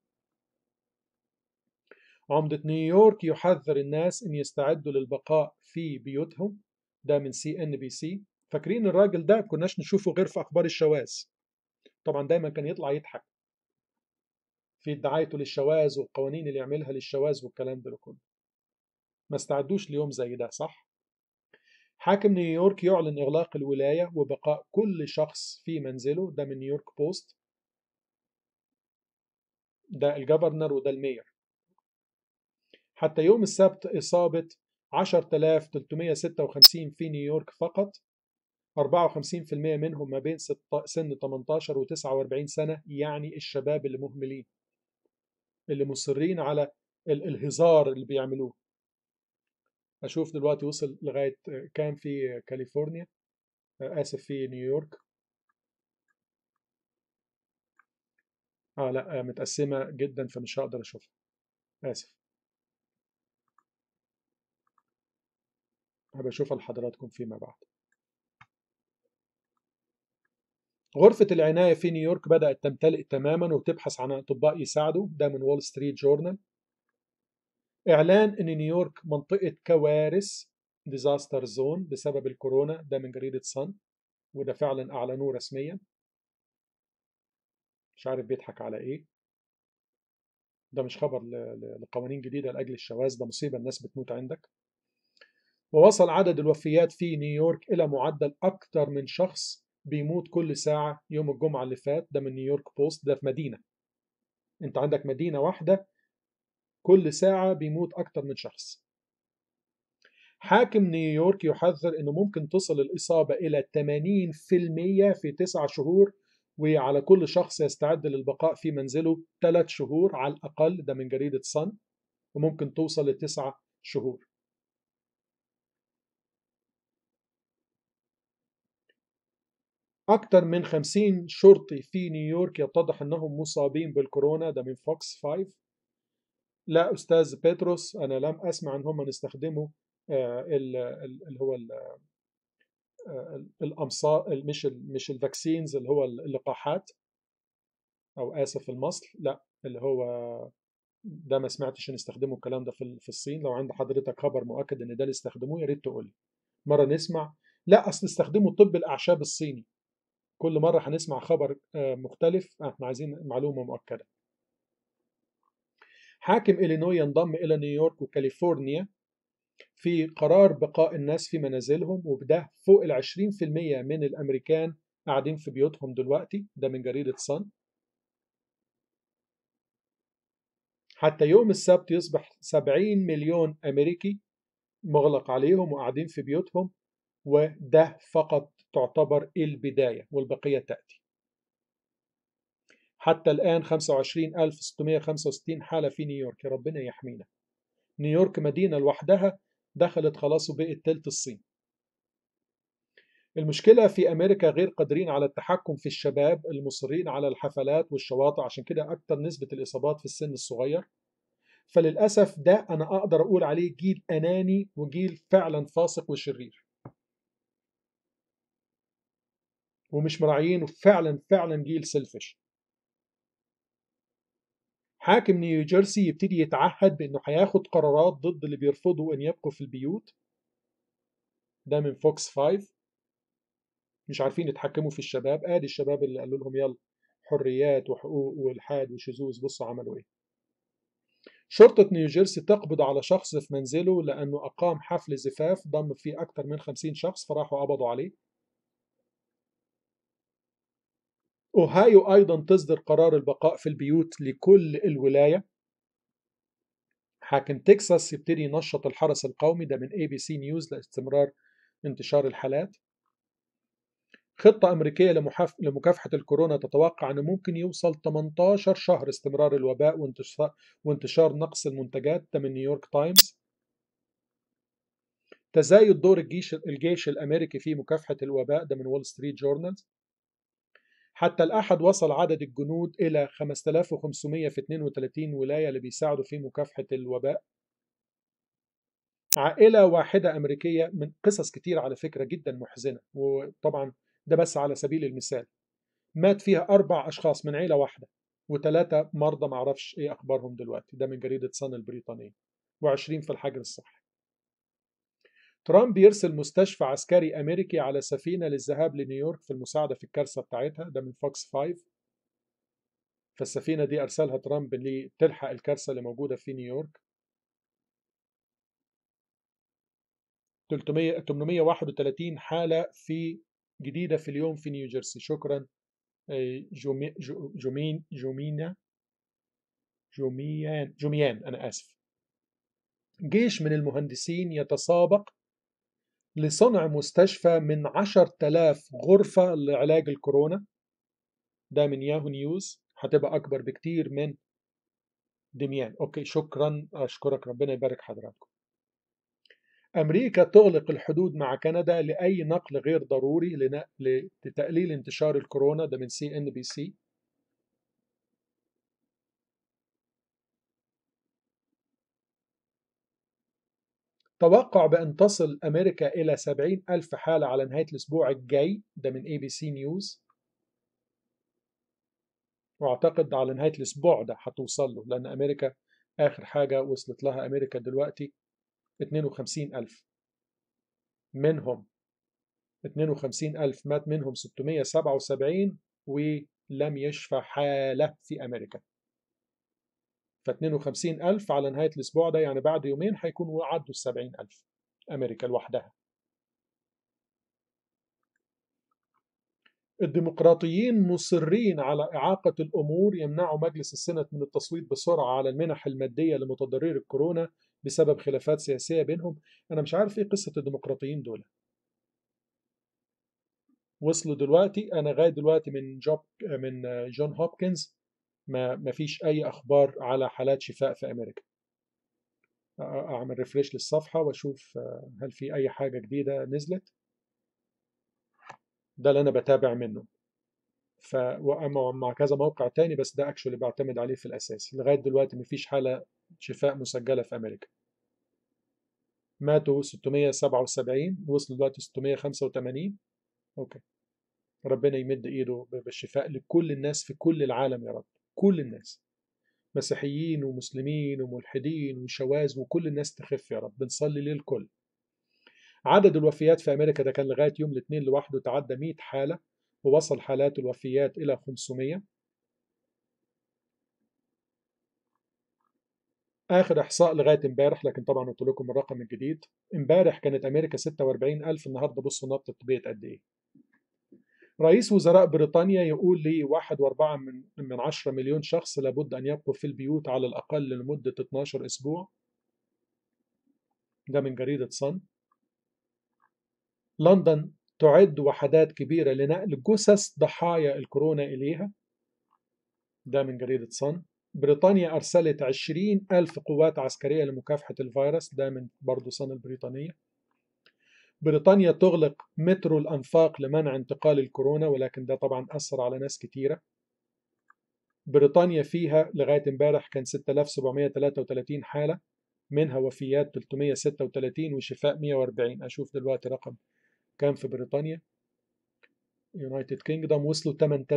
عمدة نيويورك يحذر الناس أن يستعدوا للبقاء في بيوتهم ده من سي ان بي سي فاكرين الراجل ده كناش نشوفه غير في أخبار الشواذ طبعا دايما كان يطلع يضحك في دعايته للشواذ والقوانين اللي يعملها للشواذ والكلام ده كله ما استعدوش ليوم زي ده صح حاكم نيويورك يعلن إغلاق الولاية وبقاء كل شخص في منزله ده من نيويورك بوست ده الجفرنر وده المير حتى يوم السبت إصابة 10356 في نيويورك فقط 54% منهم ما بين سن 18 و 49 سنة يعني الشباب اللي مهملين اللي مصرين على الهزار اللي بيعملوه أشوف دلوقتي وصل لغاية كام في كاليفورنيا آسف في نيويورك آه لا متقسمة جدا فمش هقدر أشوفها آسف هبقى أشوفها لحضراتكم فيما بعد غرفة العناية في نيويورك بدأت تمتلئ تماما وتبحث عن أطباء يساعدوا ده من وول ستريت جورنال إعلان أن نيويورك منطقة كوارث ديزاستر زون بسبب الكورونا ده من جريدة صن وده فعلا أعلنوه رسميا مش عارف بيضحك على إيه ده مش خبر لقوانين جديدة لأجل الشواذ ده مصيبة الناس بتموت عندك ووصل عدد الوفيات في نيويورك إلى معدل أكثر من شخص بيموت كل ساعة يوم الجمعة اللي فات ده من نيويورك بوست ده في مدينة انت عندك مدينة واحدة كل ساعة بيموت أكتر من شخص حاكم نيويورك يحذر أنه ممكن تصل الإصابة إلى 80% في تسعة شهور وعلى كل شخص يستعد للبقاء في منزله ثلاث شهور على الأقل ده من جريدة صن وممكن توصل لتسعة شهور أكثر من 50 شرطي في نيويورك يتضح أنهم مصابين بالكورونا ده من فوكس 5 لا أستاذ بيتروس أنا لم أسمع أن هم نستخدموا اللي هو الأمصار مش مش الفاكسينز اللي هو اللقاحات أو آسف المصل لا اللي هو ده ما سمعتش ان استخدموا الكلام ده في الصين لو عند حضرتك خبر مؤكد ان ده اللي استخدموه يا ريت تقول لي مره نسمع لا اصل استخدموا طب الاعشاب الصيني كل مرة هنسمع خبر مختلف احنا عايزين معلومة مؤكدة حاكم إلينوي ينضم إلى نيويورك وكاليفورنيا في قرار بقاء الناس في منازلهم وبده فوق ال 20% من الأمريكان قاعدين في بيوتهم دلوقتي ده من جريدة صن حتى يوم السبت يصبح 70 مليون أمريكي مغلق عليهم وقاعدين في بيوتهم وده فقط تعتبر البداية والبقية تأتي حتى الآن 25665 حالة في نيويورك يا ربنا يحمينا نيويورك مدينة لوحدها دخلت خلاص وبقت تلت الصين المشكلة في أمريكا غير قادرين على التحكم في الشباب المصرين على الحفلات والشواطئ عشان كده أكتر نسبة الإصابات في السن الصغير فللأسف ده أنا أقدر أقول عليه جيل أناني وجيل فعلا فاسق وشرير ومش مراعيين وفعلا فعلا جيل سيلفش حاكم نيوجيرسي يبتدي يتعهد بانه هياخد قرارات ضد اللي بيرفضوا ان يبقوا في البيوت ده من فوكس 5 مش عارفين يتحكموا في الشباب ادي الشباب اللي قالوا لهم يلا حريات وحقوق والحاد وشذوذ بصوا عملوا ايه شرطة نيوجيرسي تقبض على شخص في منزله لأنه أقام حفل زفاف ضم فيه أكثر من 50 شخص فراحوا قبضوا عليه أوهايو أيضا تصدر قرار البقاء في البيوت لكل الولاية حاكم تكساس يبتدي ينشط الحرس القومي ده من اي بي سي نيوز لاستمرار انتشار الحالات خطة أمريكية لمحاف... لمكافحة الكورونا تتوقع أنه ممكن يوصل 18 شهر استمرار الوباء وانتشار, وانتشار نقص المنتجات ده من نيويورك تايمز تزايد دور الجيش الجيش الأمريكي في مكافحة الوباء ده من وول ستريت جورنالز حتى الأحد وصل عدد الجنود إلى 5500 في 32 ولاية اللي بيساعدوا في مكافحة الوباء عائلة واحدة أمريكية من قصص كتير على فكرة جدا محزنة وطبعا ده بس على سبيل المثال مات فيها أربع أشخاص من عيلة واحدة وثلاثة مرضى معرفش إيه أخبارهم دلوقتي ده من جريدة صن البريطانية وعشرين في الحجر الصحي ترامب يرسل مستشفى عسكري أمريكي على سفينة للذهاب لنيويورك في المساعدة في الكارثة بتاعتها ده من فوكس 5 فالسفينة دي أرسلها ترامب لتلحق الكارثة اللي موجودة في نيويورك 300 831 حالة في جديدة في اليوم في نيوجيرسي شكرا جومي جومين جومينا جوميان جوميان أنا آسف جيش من المهندسين يتسابق لصنع مستشفى من 10,000 غرفة لعلاج الكورونا ده من ياهو نيوز هتبقى أكبر بكتير من دميان أوكي شكرا أشكرك ربنا يبارك حضراتكم أمريكا تغلق الحدود مع كندا لأي نقل غير ضروري لتقليل انتشار الكورونا ده من سي ان بي سي توقع بأن تصل أمريكا إلى 70 ألف حالة على نهاية الأسبوع الجاي ده من اي بي سي نيوز واعتقد على نهاية الأسبوع ده هتوصل له لأن أمريكا آخر حاجة وصلت لها أمريكا دلوقتي 52 ألف منهم 52 ألف مات منهم 677 ولم يشفى حالة في أمريكا ف 52 ألف على نهاية الأسبوع ده يعني بعد يومين هيكونوا عدوا ال 70 ألف أمريكا لوحدها الديمقراطيين مصرين على إعاقة الأمور يمنعوا مجلس السنة من التصويت بسرعة على المنح المادية لمتضرري الكورونا بسبب خلافات سياسية بينهم أنا مش عارف إيه قصة الديمقراطيين دول وصلوا دلوقتي أنا لغاية دلوقتي من جوب من جون هوبكنز ما ما فيش أي أخبار على حالات شفاء في أمريكا أعمل ريفريش للصفحة وأشوف هل في أي حاجة جديدة نزلت ده اللي أنا بتابع منه ف مع كذا موقع تاني بس ده اكشولي بعتمد عليه في الاساس لغايه دلوقتي مفيش حاله شفاء مسجله في امريكا ماتوا 677 وصلوا دلوقتي 685 اوكي ربنا يمد ايده بالشفاء لكل الناس في كل العالم يا رب كل الناس مسيحيين ومسلمين وملحدين وشواذ وكل الناس تخف يا رب بنصلي للكل عدد الوفيات في امريكا ده كان لغايه يوم الاثنين لوحده تعدى 100 حاله ووصل حالات الوفيات إلى 500 آخر إحصاء لغاية امبارح لكن طبعا قلت لكم الرقم الجديد امبارح كانت أمريكا 46000 النهاردة بصوا نطت بقت قد إيه رئيس وزراء بريطانيا يقول لي واحد واربعة من, من عشرة مليون شخص لابد أن يبقوا في البيوت على الأقل لمدة 12 أسبوع ده من جريدة صن لندن تعد وحدات كبيرة لنقل جثث ضحايا الكورونا إليها ده من جريدة صن بريطانيا أرسلت 20 ألف قوات عسكرية لمكافحة الفيروس ده من برضو صن البريطانية بريطانيا تغلق مترو الأنفاق لمنع انتقال الكورونا ولكن ده طبعا أثر على ناس كتيرة بريطانيا فيها لغاية امبارح كان 6733 حالة منها وفيات 336 وشفاء 140 أشوف دلوقتي رقم كان في بريطانيا يونايتد كينجدوم وصلوا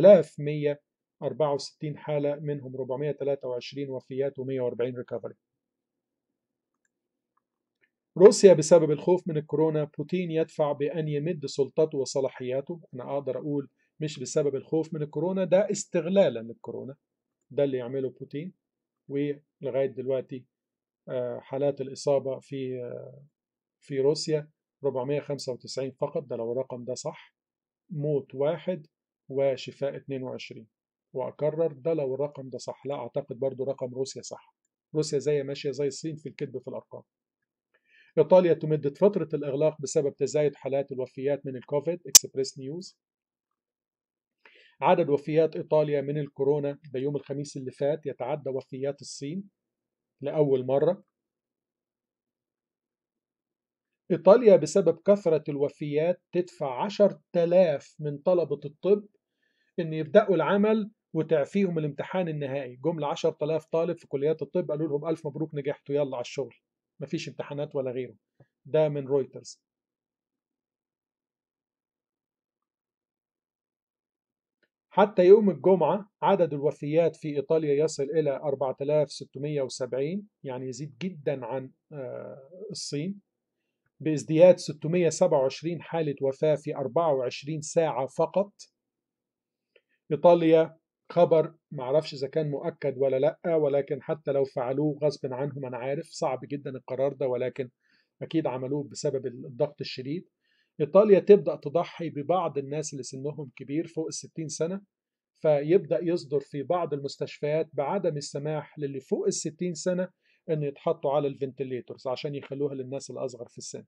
8164 حالة منهم 423 وفيات و140 ريكفري روسيا بسبب الخوف من الكورونا بوتين يدفع بأن يمد سلطته وصلاحياته أنا أقدر أقول مش بسبب الخوف من الكورونا ده استغلالا للكورونا ده اللي يعمله بوتين ولغاية دلوقتي حالات الإصابة في في روسيا 495 فقط ده لو الرقم ده صح موت واحد وشفاء 22 وأكرر ده لو الرقم ده صح لا أعتقد برضو رقم روسيا صح روسيا زي ماشية زي الصين في الكذب في الأرقام إيطاليا تمدد فترة الإغلاق بسبب تزايد حالات الوفيات من الكوفيد إكسبريس نيوز عدد وفيات إيطاليا من الكورونا ده يوم الخميس اللي فات يتعدى وفيات الصين لأول مرة إيطاليا بسبب كثرة الوفيات تدفع 10000 من طلبة الطب إن يبدأوا العمل وتعفيهم الامتحان النهائي جملة 10000 طالب في كليات الطب قالوا لهم ألف مبروك نجحتوا يلا على الشغل مفيش امتحانات ولا غيره ده من رويترز حتى يوم الجمعة عدد الوفيات في إيطاليا يصل إلى 4670 يعني يزيد جدا عن الصين بازدياد 627 حالة وفاة في 24 ساعة فقط إيطاليا خبر معرفش إذا كان مؤكد ولا لأ ولكن حتى لو فعلوه غصب عنهم أنا عارف صعب جدا القرار ده ولكن أكيد عملوه بسبب الضغط الشديد إيطاليا تبدأ تضحي ببعض الناس اللي سنهم كبير فوق الستين سنة فيبدأ يصدر في بعض المستشفيات بعدم السماح للي فوق الستين سنة أن يتحطوا على الفنتليتورز عشان يخلوها للناس الأصغر في السن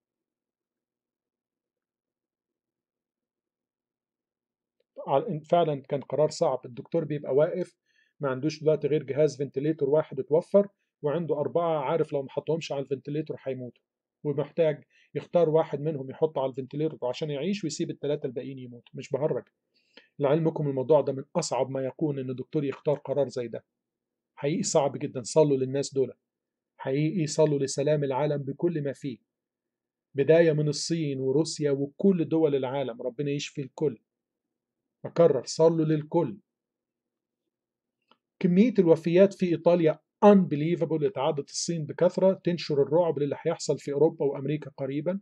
فعلا كان قرار صعب الدكتور بيبقى واقف ما عندوش دلوقتي غير جهاز فنتليتور واحد اتوفر وعنده أربعة عارف لو ما حطهمش على الفنتليتور هيموتوا ومحتاج يختار واحد منهم يحطه على الفنتليتور عشان يعيش ويسيب الثلاثة الباقيين يموتوا مش بهرج لعلمكم الموضوع ده من أصعب ما يكون إن الدكتور يختار قرار زي ده حقيقي صعب جدا صلوا للناس دول حقيقي صلوا لسلام العالم بكل ما فيه بداية من الصين وروسيا وكل دول العالم ربنا يشفي الكل أكرر صلوا للكل كمية الوفيات في إيطاليا unbelievable اتعادت الصين بكثرة تنشر الرعب للي هيحصل في أوروبا وأمريكا قريبا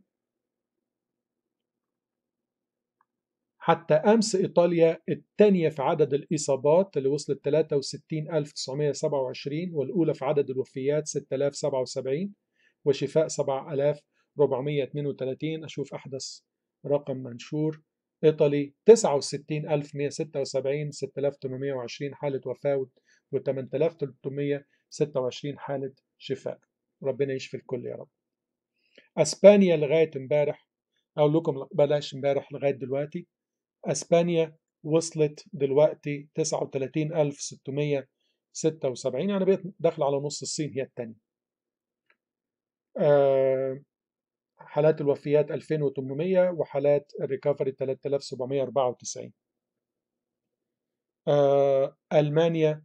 حتى أمس إيطاليا الثانية في عدد الإصابات اللي وصلت 63927 والأولى في عدد الوفيات 6077 وشفاء 7432 أشوف أحدث رقم منشور إيطالي 69176 6820 حالة وفاة و 8326 حالة شفاء ربنا يشفي الكل يا رب أسبانيا لغاية امبارح أقول لكم بلاش امبارح لغاية دلوقتي أسبانيا وصلت دلوقتي 39676 يعني بقت داخلة على نص الصين هي الثانية أه حالات الوفيات 2800 وحالات الريكفري 3794 آه ألمانيا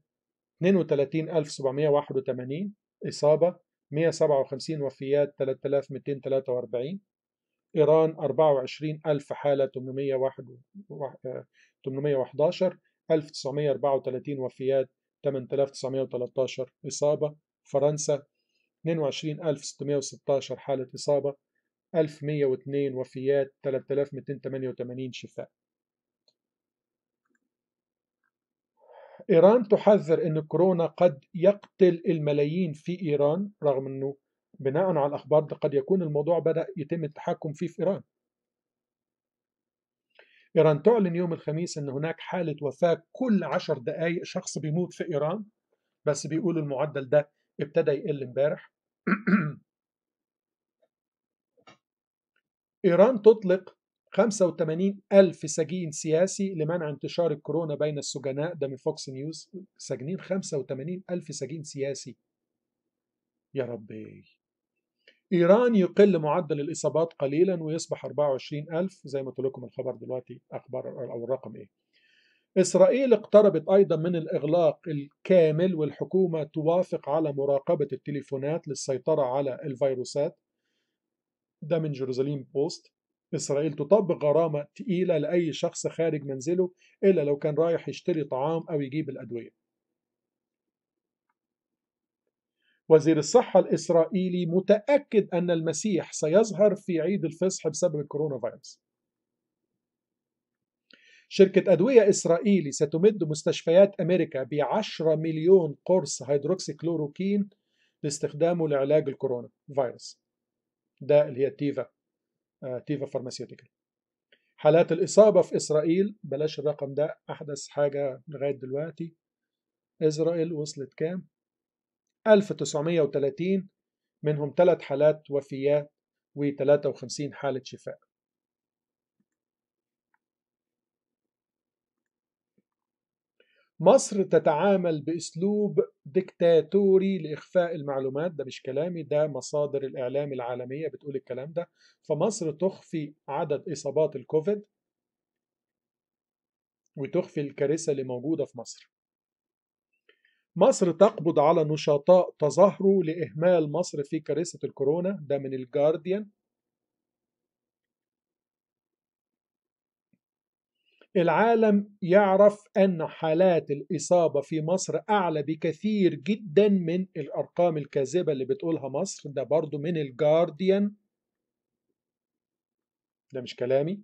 32781 إصابة 157 وفيات 3243 إيران 24000 حالة 811 1934 وفيات 8913 إصابة فرنسا 22616 حالة إصابة 1102 وفيات 3288 شفاء إيران تحذر أن كورونا قد يقتل الملايين في إيران رغم أنه بناء على الأخبار ده قد يكون الموضوع بدأ يتم التحكم فيه في إيران إيران تعلن يوم الخميس أن هناك حالة وفاة كل عشر دقائق شخص بيموت في إيران بس بيقولوا المعدل ده ابتدى يقل امبارح إيران تطلق 85 ألف سجين سياسي لمنع انتشار الكورونا بين السجناء ده من فوكس نيوز ساجنين 85 ألف سجين سياسي يا ربي إيران يقل معدل الإصابات قليلا ويصبح 24 ألف زي ما قلت لكم الخبر دلوقتي أخبار أو الرقم إيه إسرائيل اقتربت أيضا من الإغلاق الكامل والحكومة توافق على مراقبة التليفونات للسيطرة على الفيروسات ده من جيروزاليم بوست إسرائيل تطبق غرامة تقيلة لأي شخص خارج منزله إلا لو كان رايح يشتري طعام أو يجيب الأدوية وزير الصحة الإسرائيلي متأكد أن المسيح سيظهر في عيد الفصح بسبب الكورونا فيروس شركة أدوية إسرائيلي ستمد مستشفيات أمريكا بعشرة مليون قرص هيدروكسي كلوروكين لاستخدامه لعلاج الكورونا فيروس ده اللي هي تيفا آه تيفا فارماسيوتيكال حالات الإصابة في إسرائيل بلاش الرقم ده أحدث حاجة لغاية دلوقتي إسرائيل وصلت كام 1930 منهم ثلاث حالات وفيات و53 حالة شفاء مصر تتعامل باسلوب ديكتاتوري لاخفاء المعلومات ده مش كلامي ده مصادر الاعلام العالميه بتقول الكلام ده فمصر تخفي عدد اصابات الكوفيد وتخفي الكارثه اللي موجوده في مصر مصر تقبض على نشطاء تظاهروا لاهمال مصر في كارثه الكورونا ده من الجارديان العالم يعرف أن حالات الإصابة في مصر أعلى بكثير جدا من الأرقام الكاذبة اللي بتقولها مصر ده برضو من الجارديان ده مش كلامي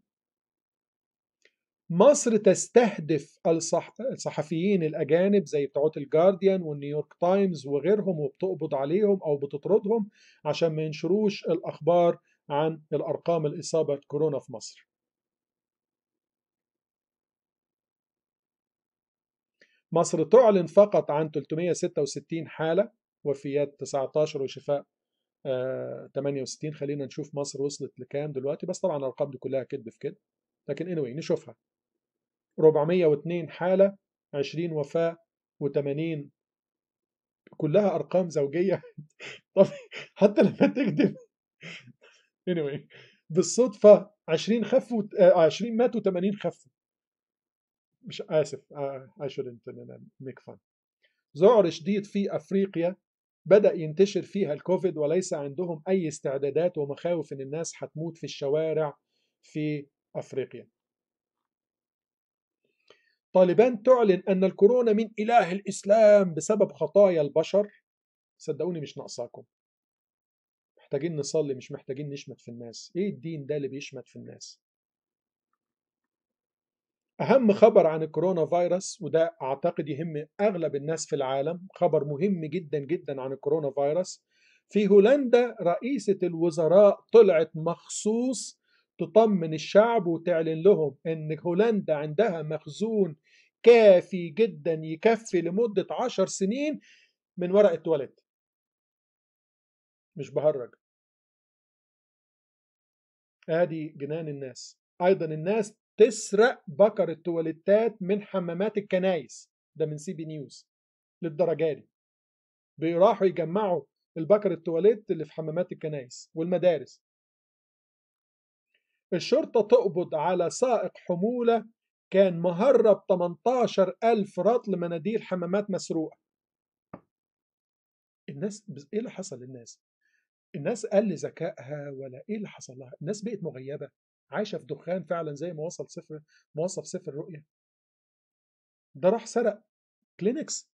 مصر تستهدف الصح... الصحفيين الأجانب زي بتوع الجارديان والنيويورك تايمز وغيرهم وبتقبض عليهم أو بتطردهم عشان ما ينشروش الأخبار عن الأرقام الإصابة كورونا في مصر مصر تعلن فقط عن 366 حالة وفيات 19 وشفاء آه 68 خلينا نشوف مصر وصلت لكام دلوقتي بس طبعا الأرقام دي كلها كذب في كذب لكن anyway نشوفها 402 حالة 20 وفاة و80 كلها أرقام زوجية طب حتى لما تكذب anyway بالصدفة 20 خفوا آه 20 ماتوا 80 خفوا مش آسف I shouldn't make fun ذعر شديد في أفريقيا بدأ ينتشر فيها الكوفيد وليس عندهم أي استعدادات ومخاوف إن الناس هتموت في الشوارع في أفريقيا طالبان تعلن أن الكورونا من إله الإسلام بسبب خطايا البشر صدقوني مش ناقصاكم محتاجين نصلي مش محتاجين نشمت في الناس ايه الدين ده اللي بيشمت في الناس أهم خبر عن الكورونا فيروس وده أعتقد يهم أغلب الناس في العالم خبر مهم جدا جدا عن الكورونا فيروس في هولندا رئيسة الوزراء طلعت مخصوص تطمن الشعب وتعلن لهم ان هولندا عندها مخزون كافي جدا يكفي لمدة عشر سنين من ورق التواليت مش بهرج ادي جنان الناس ايضا الناس تسرق بكر التواليتات من حمامات الكنايس ده من سي بي نيوز للدرجه دي بيروحوا يجمعوا البكر التواليت اللي في حمامات الكنايس والمدارس الشرطة تقبض على سائق حمولة كان مهرب 18 ألف رطل مناديل حمامات مسروقة الناس ايه اللي حصل للناس الناس قل ذكائها ولا ايه اللي حصل لها الناس بقت مغيبة عايشة في دخان فعلا زي ما وصل صفر ما وصف سفر الرؤية ده راح سرق كلينكس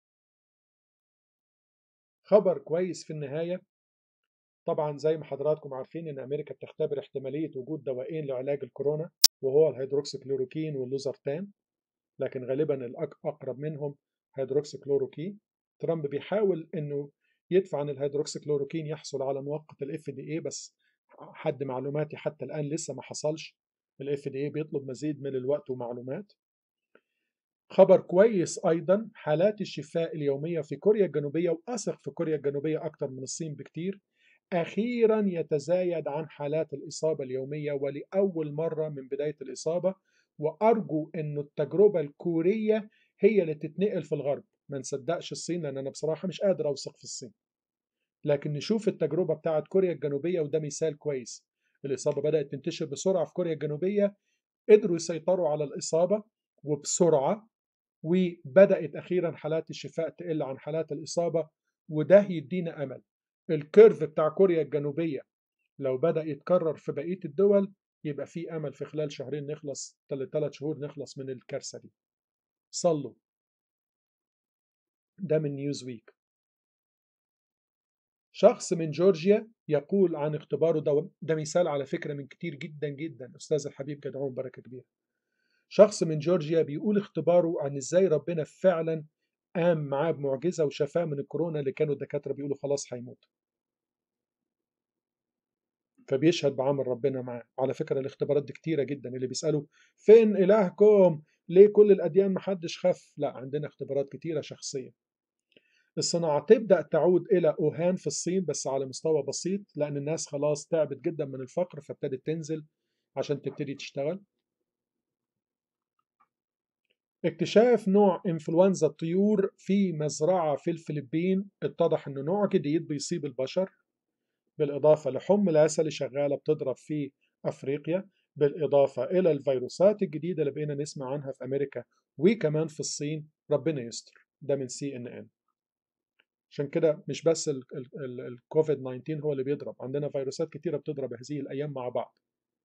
خبر كويس في النهاية طبعا زي ما حضراتكم عارفين ان امريكا بتختبر احتماليه وجود دواءين لعلاج الكورونا وهو الهيدروكسيكلوروكين واللوزرتان لكن غالبا الاقرب منهم هيدروكسيكلوروكين ترامب بيحاول انه يدفع عن الهيدروكسيكلوروكين يحصل على مؤقت الاف دي اي بس حد معلوماتي حتى الان لسه ما حصلش الاف دي اي بيطلب مزيد من الوقت ومعلومات خبر كويس ايضا حالات الشفاء اليوميه في كوريا الجنوبيه واثق في كوريا الجنوبيه اكثر من الصين بكتير أخيرا يتزايد عن حالات الإصابة اليومية ولأول مرة من بداية الإصابة وأرجو أن التجربة الكورية هي اللي تتنقل في الغرب ما نصدقش الصين لأن أنا بصراحة مش قادر أوثق في الصين لكن نشوف التجربة بتاعت كوريا الجنوبية وده مثال كويس الإصابة بدأت تنتشر بسرعة في كوريا الجنوبية قدروا يسيطروا على الإصابة وبسرعة وبدأت أخيرا حالات الشفاء تقل عن حالات الإصابة وده يدينا أمل الكيرف بتاع كوريا الجنوبية لو بدأ يتكرر في بقية الدول يبقى في أمل في خلال شهرين نخلص ثلاث شهور نخلص من الكارثة دي صلوا ده من نيوز ويك شخص من جورجيا يقول عن اختباره ده, ده مثال على فكرة من كتير جدا جدا أستاذ الحبيب جدعون بركة كبيرة شخص من جورجيا بيقول اختباره عن ازاي ربنا فعلا قام معاه بمعجزة وشفاه من الكورونا اللي كانوا الدكاترة بيقولوا خلاص هيموت فبيشهد بعمل ربنا معاه على فكرة الاختبارات دي كتيرة جدا اللي بيسألوا فين إلهكم ليه كل الأديان محدش خف لا عندنا اختبارات كتيرة شخصية الصناعة تبدأ تعود إلى أوهان في الصين بس على مستوى بسيط لأن الناس خلاص تعبت جدا من الفقر فابتدت تنزل عشان تبتدي تشتغل اكتشاف نوع انفلونزا الطيور في مزرعة في الفلبين اتضح انه نوع جديد بيصيب البشر بالإضافة لحم العسل اللي شغالة بتضرب في أفريقيا بالإضافة إلى الفيروسات الجديدة اللي بقينا نسمع عنها في أمريكا وكمان في الصين ربنا يستر ده من سي ان ان عشان كده مش بس الكوفيد 19 هو اللي بيضرب عندنا فيروسات كتيرة بتضرب هذه الأيام مع بعض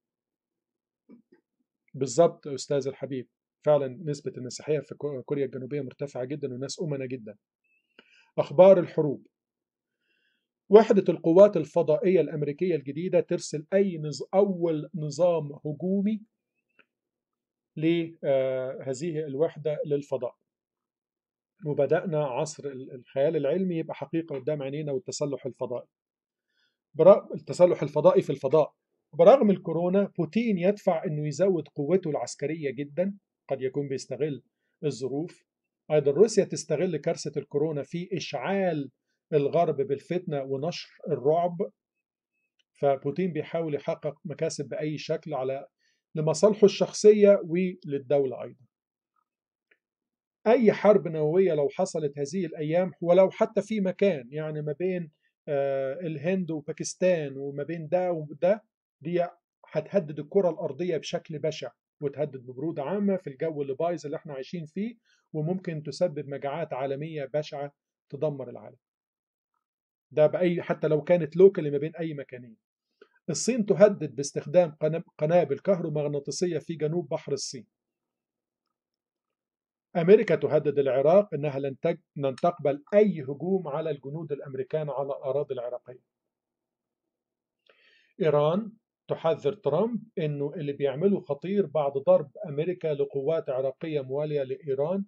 بالظبط أستاذ الحبيب فعلا نسبة المسيحية في كوريا الجنوبية مرتفعة جدا والناس أمنة جدا أخبار الحروب وحدة القوات الفضائية الأمريكية الجديدة ترسل أي نز... أول نظام هجومي لهذه الوحدة للفضاء وبدأنا عصر الخيال العلمي يبقى حقيقة قدام عينينا والتسلح الفضائي التسلح الفضائي في الفضاء برغم الكورونا بوتين يدفع أنه يزود قوته العسكرية جدا قد يكون بيستغل الظروف أيضا روسيا تستغل كارثة الكورونا في إشعال الغرب بالفتنة ونشر الرعب فبوتين بيحاول يحقق مكاسب بأي شكل على لمصالحه الشخصية وللدولة أيضا أي حرب نووية لو حصلت هذه الأيام ولو حتى في مكان يعني ما بين الهند وباكستان وما بين ده وده دي هتهدد الكرة الأرضية بشكل بشع وتهدد ببرودة عامة في الجو اللي بايظ اللي احنا عايشين فيه وممكن تسبب مجاعات عالمية بشعة تدمر العالم ده بأي حتى لو كانت لوكالي ما بين أي مكانين الصين تهدد باستخدام قنابل كهرومغناطيسية في جنوب بحر الصين أمريكا تهدد العراق أنها لن, تج... لن تقبل أي هجوم على الجنود الأمريكان على الأراضي العراقية إيران تحذر ترامب أنه اللي بيعمله خطير بعد ضرب أمريكا لقوات عراقية موالية لإيران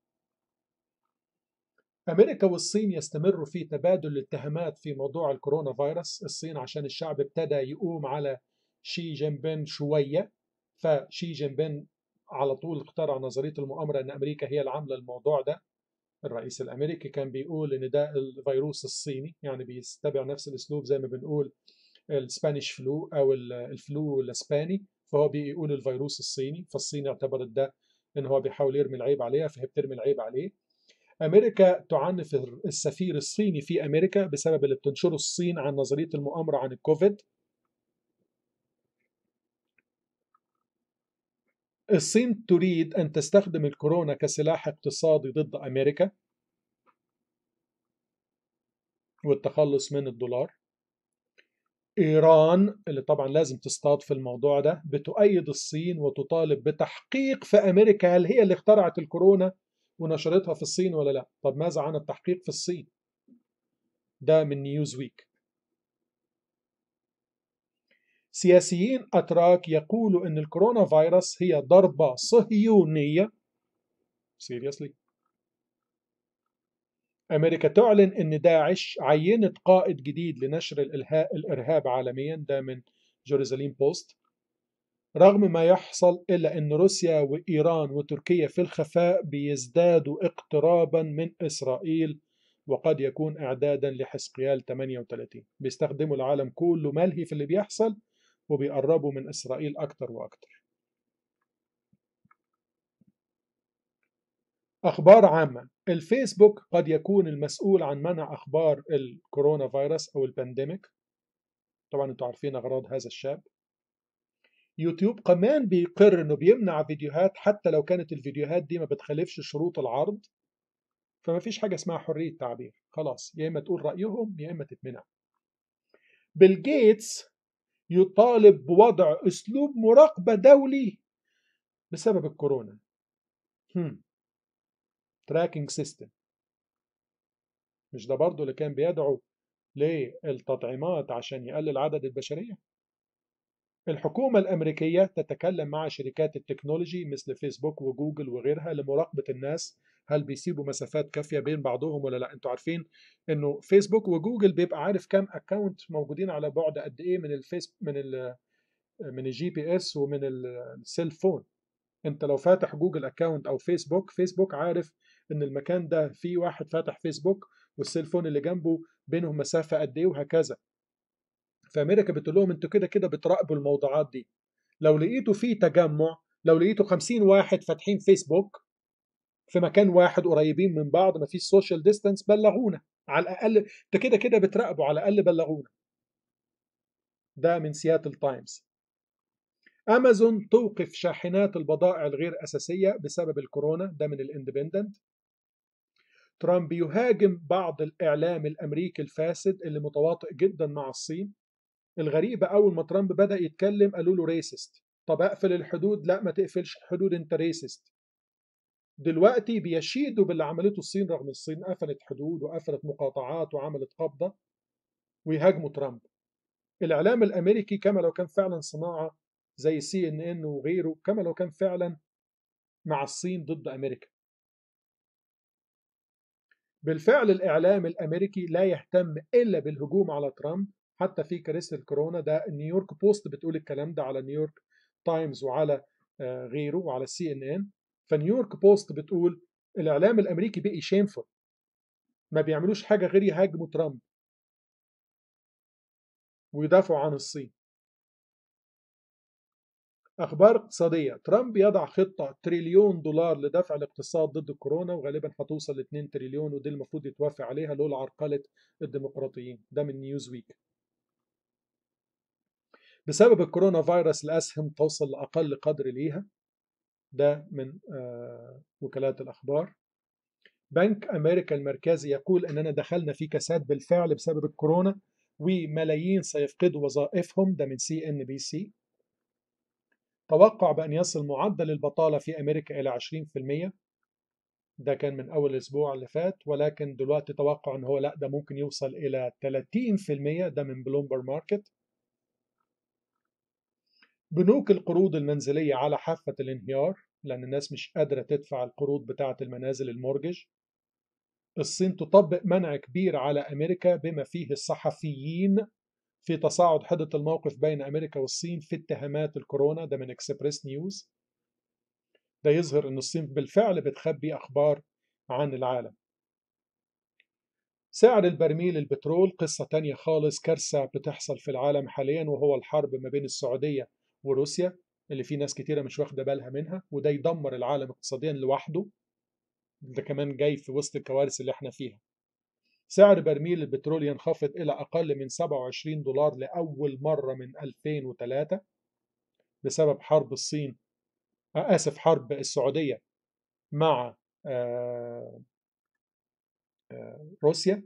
أمريكا والصين يستمروا في تبادل الاتهامات في موضوع الكورونا فيروس الصين عشان الشعب ابتدى يقوم على شي جين بين شوية فشي جين بين على طول اخترع نظرية المؤامرة أن أمريكا هي اللي عاملة الموضوع ده الرئيس الأمريكي كان بيقول أن ده الفيروس الصيني يعني بيستبع نفس الأسلوب زي ما بنقول السبانيش فلو أو الفلو الأسباني فهو بيقول الفيروس الصيني فالصين اعتبرت ده أن هو بيحاول يرمي العيب عليها فهي بترمي العيب عليه أمريكا تعنف السفير الصيني في أمريكا بسبب اللي بتنشره الصين عن نظرية المؤامرة عن الكوفيد الصين تريد أن تستخدم الكورونا كسلاح اقتصادي ضد أمريكا والتخلص من الدولار إيران اللي طبعا لازم تصطاد في الموضوع ده بتؤيد الصين وتطالب بتحقيق في أمريكا هل هي اللي اخترعت الكورونا ونشرتها في الصين ولا لا طب ماذا عن التحقيق في الصين ده من نيوز ويك سياسيين أتراك يقولوا أن الكورونا فيروس هي ضربة صهيونية seriously أمريكا تعلن أن داعش عينت قائد جديد لنشر الإرهاب عالميا ده من جيروزاليم بوست رغم ما يحصل إلا أن روسيا وإيران وتركيا في الخفاء بيزدادوا اقترابا من إسرائيل وقد يكون إعدادا لحزقيال 38 بيستخدموا العالم كله ملهي في اللي بيحصل وبيقربوا من إسرائيل أكتر وأكتر أخبار عامة الفيسبوك قد يكون المسؤول عن منع أخبار الكورونا فيروس أو البانديميك طبعا أنتم عارفين أغراض هذا الشاب يوتيوب كمان بيقر انه بيمنع فيديوهات حتى لو كانت الفيديوهات دي ما بتخالفش شروط العرض فما فيش حاجة اسمها حرية تعبير خلاص يا إما تقول رأيهم يا إما تتمنع بيل جيتس يطالب بوضع أسلوب مراقبة دولي بسبب الكورونا هم. تراكنج سيستم مش ده برضه اللي كان بيدعو للتطعيمات عشان يقلل عدد البشرية الحكومة الأمريكية تتكلم مع شركات التكنولوجي مثل فيسبوك وجوجل وغيرها لمراقبة الناس هل بيسيبوا مسافات كافية بين بعضهم ولا لا انتوا عارفين انه فيسبوك وجوجل بيبقى عارف كام اكونت موجودين على بعد قد ايه من الفيس من ال من الجي بي اس ومن السيل فون انت لو فاتح جوجل اكونت او فيسبوك فيسبوك عارف ان المكان ده فيه واحد فاتح فيسبوك والسيل فون اللي جنبه بينهم مسافة قد ايه وهكذا فامريكا بتقول لهم انتوا كده كده بتراقبوا الموضوعات دي لو لقيتوا في تجمع لو لقيتوا 50 واحد فاتحين فيسبوك في مكان واحد قريبين من بعض ما فيش سوشيال ديستانس بلغونا على الاقل انت كده كده بتراقبوا على الاقل بلغونا ده من سياتل تايمز امازون توقف شاحنات البضائع الغير اساسيه بسبب الكورونا ده من الاندبندنت ترامب يهاجم بعض الاعلام الامريكي الفاسد اللي متواطئ جدا مع الصين الغريبة أول ما ترامب بدأ يتكلم قالوا له ريسست طب أقفل الحدود لا ما تقفلش الحدود أنت ريسست دلوقتي بيشيدوا باللي عملته الصين رغم الصين قفلت حدود وقفلت مقاطعات وعملت قبضة ويهاجموا ترامب الإعلام الأمريكي كما لو كان فعلا صناعة زي سي ان ان وغيره كما لو كان فعلا مع الصين ضد أمريكا بالفعل الإعلام الأمريكي لا يهتم إلا بالهجوم على ترامب حتى في كارثه الكورونا ده نيويورك بوست بتقول الكلام ده على نيويورك تايمز وعلى غيره وعلى سي ان ان فنيويورك بوست بتقول الإعلام الأمريكي بقي شيمفul ما بيعملوش حاجة غير يهاجموا ترامب ويدافعوا عن الصين أخبار اقتصادية ترامب يضع خطة تريليون دولار لدفع الاقتصاد ضد الكورونا وغالبا هتوصل ل 2 تريليون ودي المفروض يتوافق عليها لولا عرقلة الديمقراطيين ده من نيوز ويك بسبب الكورونا فيروس الأسهم توصل لأقل قدر ليها ده من آه وكالات الأخبار بنك أمريكا المركزي يقول أننا دخلنا في كساد بالفعل بسبب الكورونا وملايين سيفقدوا وظائفهم ده من سي ان بي سي توقع بأن يصل معدل البطالة في أمريكا إلى 20% ده كان من أول الأسبوع اللي فات ولكن دلوقتي توقع أن هو لا ده ممكن يوصل إلى 30% ده من بلومبر ماركت بنوك القروض المنزلية على حافة الانهيار لأن الناس مش قادرة تدفع القروض بتاعة المنازل المورجج الصين تطبق منع كبير على أمريكا بما فيه الصحفيين في تصاعد حدة الموقف بين أمريكا والصين في اتهامات الكورونا ده من اكسبريس نيوز ده يظهر أن الصين بالفعل بتخبي أخبار عن العالم سعر البرميل البترول قصة تانية خالص كارثة بتحصل في العالم حاليا وهو الحرب ما بين السعودية وروسيا اللي في ناس كتيرة مش واخدة بالها منها وده يدمر العالم اقتصاديا لوحده ده كمان جاي في وسط الكوارث اللي احنا فيها سعر برميل البترول ينخفض إلى أقل من 27 دولار لأول مرة من 2003 بسبب حرب الصين آسف حرب السعودية مع آه آه روسيا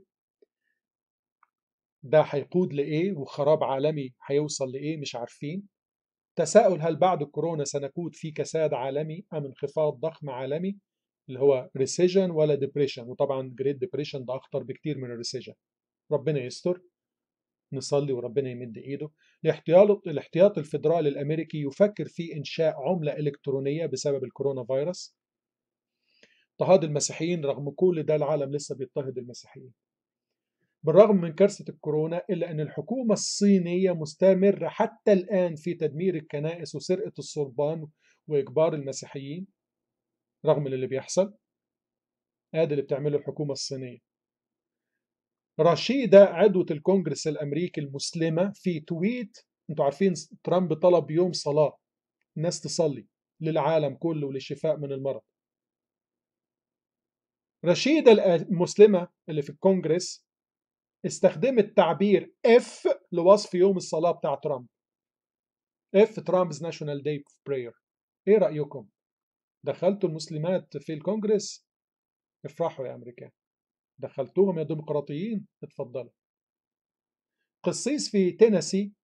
ده هيقود لإيه وخراب عالمي هيوصل لإيه مش عارفين تساؤل هل بعد الكورونا سنكون في كساد عالمي أم انخفاض ضخم عالمي اللي هو ريسيجن ولا ديبريشن وطبعا جريت ديبريشن ده اخطر بكتير من الريسيجن ربنا يستر نصلي وربنا يمد ايده الاحتياط الاحتياط الفيدرالي الامريكي يفكر في انشاء عمله الكترونيه بسبب الكورونا فيروس اضطهاد المسيحيين رغم كل ده العالم لسه بيضطهد المسيحيين بالرغم من كارثه الكورونا الا ان الحكومه الصينيه مستمره حتى الان في تدمير الكنائس وسرقه الصلبان واجبار المسيحيين رغم اللي بيحصل ادي اللي بتعمله الحكومه الصينيه رشيده عضوه الكونجرس الامريكي المسلمه في تويت انتوا عارفين ترامب طلب يوم صلاه الناس تصلي للعالم كله وللشفاء من المرض رشيدة المسلمة اللي في الكونجرس استخدمت تعبير اف لوصف يوم الصلاة بتاع ترامب اف ترامب's ناشونال داي براير ايه رأيكم دخلتوا المسلمات في الكونجرس افرحوا يا امريكان دخلتوهم يا ديمقراطيين اتفضلوا قسيس في تينيسي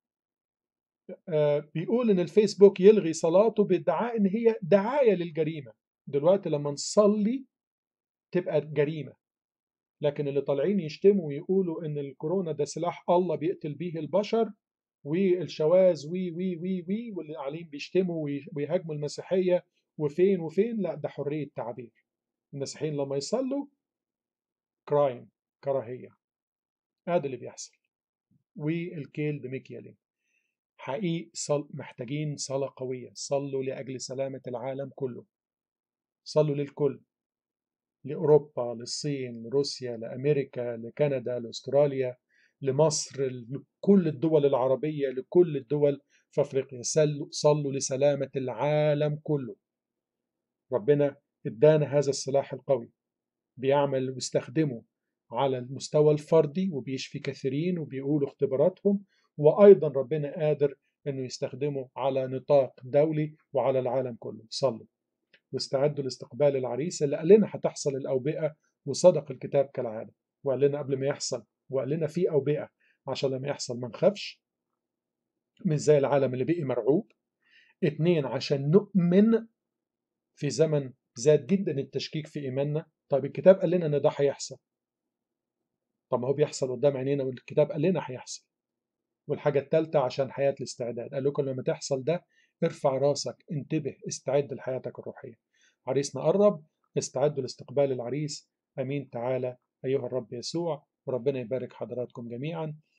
آه بيقول ان الفيسبوك يلغي صلاته بادعاء ان هي دعايه للجريمه دلوقتي لما نصلي تبقى جريمه لكن اللي طالعين يشتموا ويقولوا ان الكورونا ده سلاح الله بيقتل بيه البشر والشواذ وي وي وي وي واللي قاعدين بيشتموا ويهاجموا المسيحيه وفين وفين لا ده حريه تعبير المسيحيين لما يصلوا كرايم كراهيه هذا اللي بيحصل والكيل بمكيالين حقيقي صل... محتاجين صلاة قوية صلوا لأجل سلامة العالم كله صلوا للكل لأوروبا للصين لروسيا لأمريكا لكندا لأستراليا لمصر لكل الدول العربية لكل الدول في أفريقيا صلوا, صلوا لسلامة العالم كله ربنا ادانا هذا السلاح القوي بيعمل ويستخدمه على المستوى الفردي وبيشفي كثيرين وبيقولوا اختباراتهم وأيضا ربنا قادر أنه يستخدمه على نطاق دولي وعلى العالم كله صلوا واستعدوا لاستقبال العريس اللي قال لنا هتحصل الأوبئة وصدق الكتاب كالعادة وقال لنا قبل ما يحصل وقال لنا في أوبئة عشان لما يحصل ما نخافش مش زي العالم اللي بقي مرعوب اتنين عشان نؤمن في زمن زاد جدا التشكيك في إيماننا طيب الكتاب قال لنا ان ده هيحصل طب ما هو بيحصل قدام عينينا والكتاب قال لنا هيحصل والحاجة الثالثة عشان حياة الاستعداد قال لكم لما تحصل ده ارفع راسك انتبه استعد لحياتك الروحية عريسنا قرب استعدوا لاستقبال العريس أمين تعالى أيها الرب يسوع وربنا يبارك حضراتكم جميعا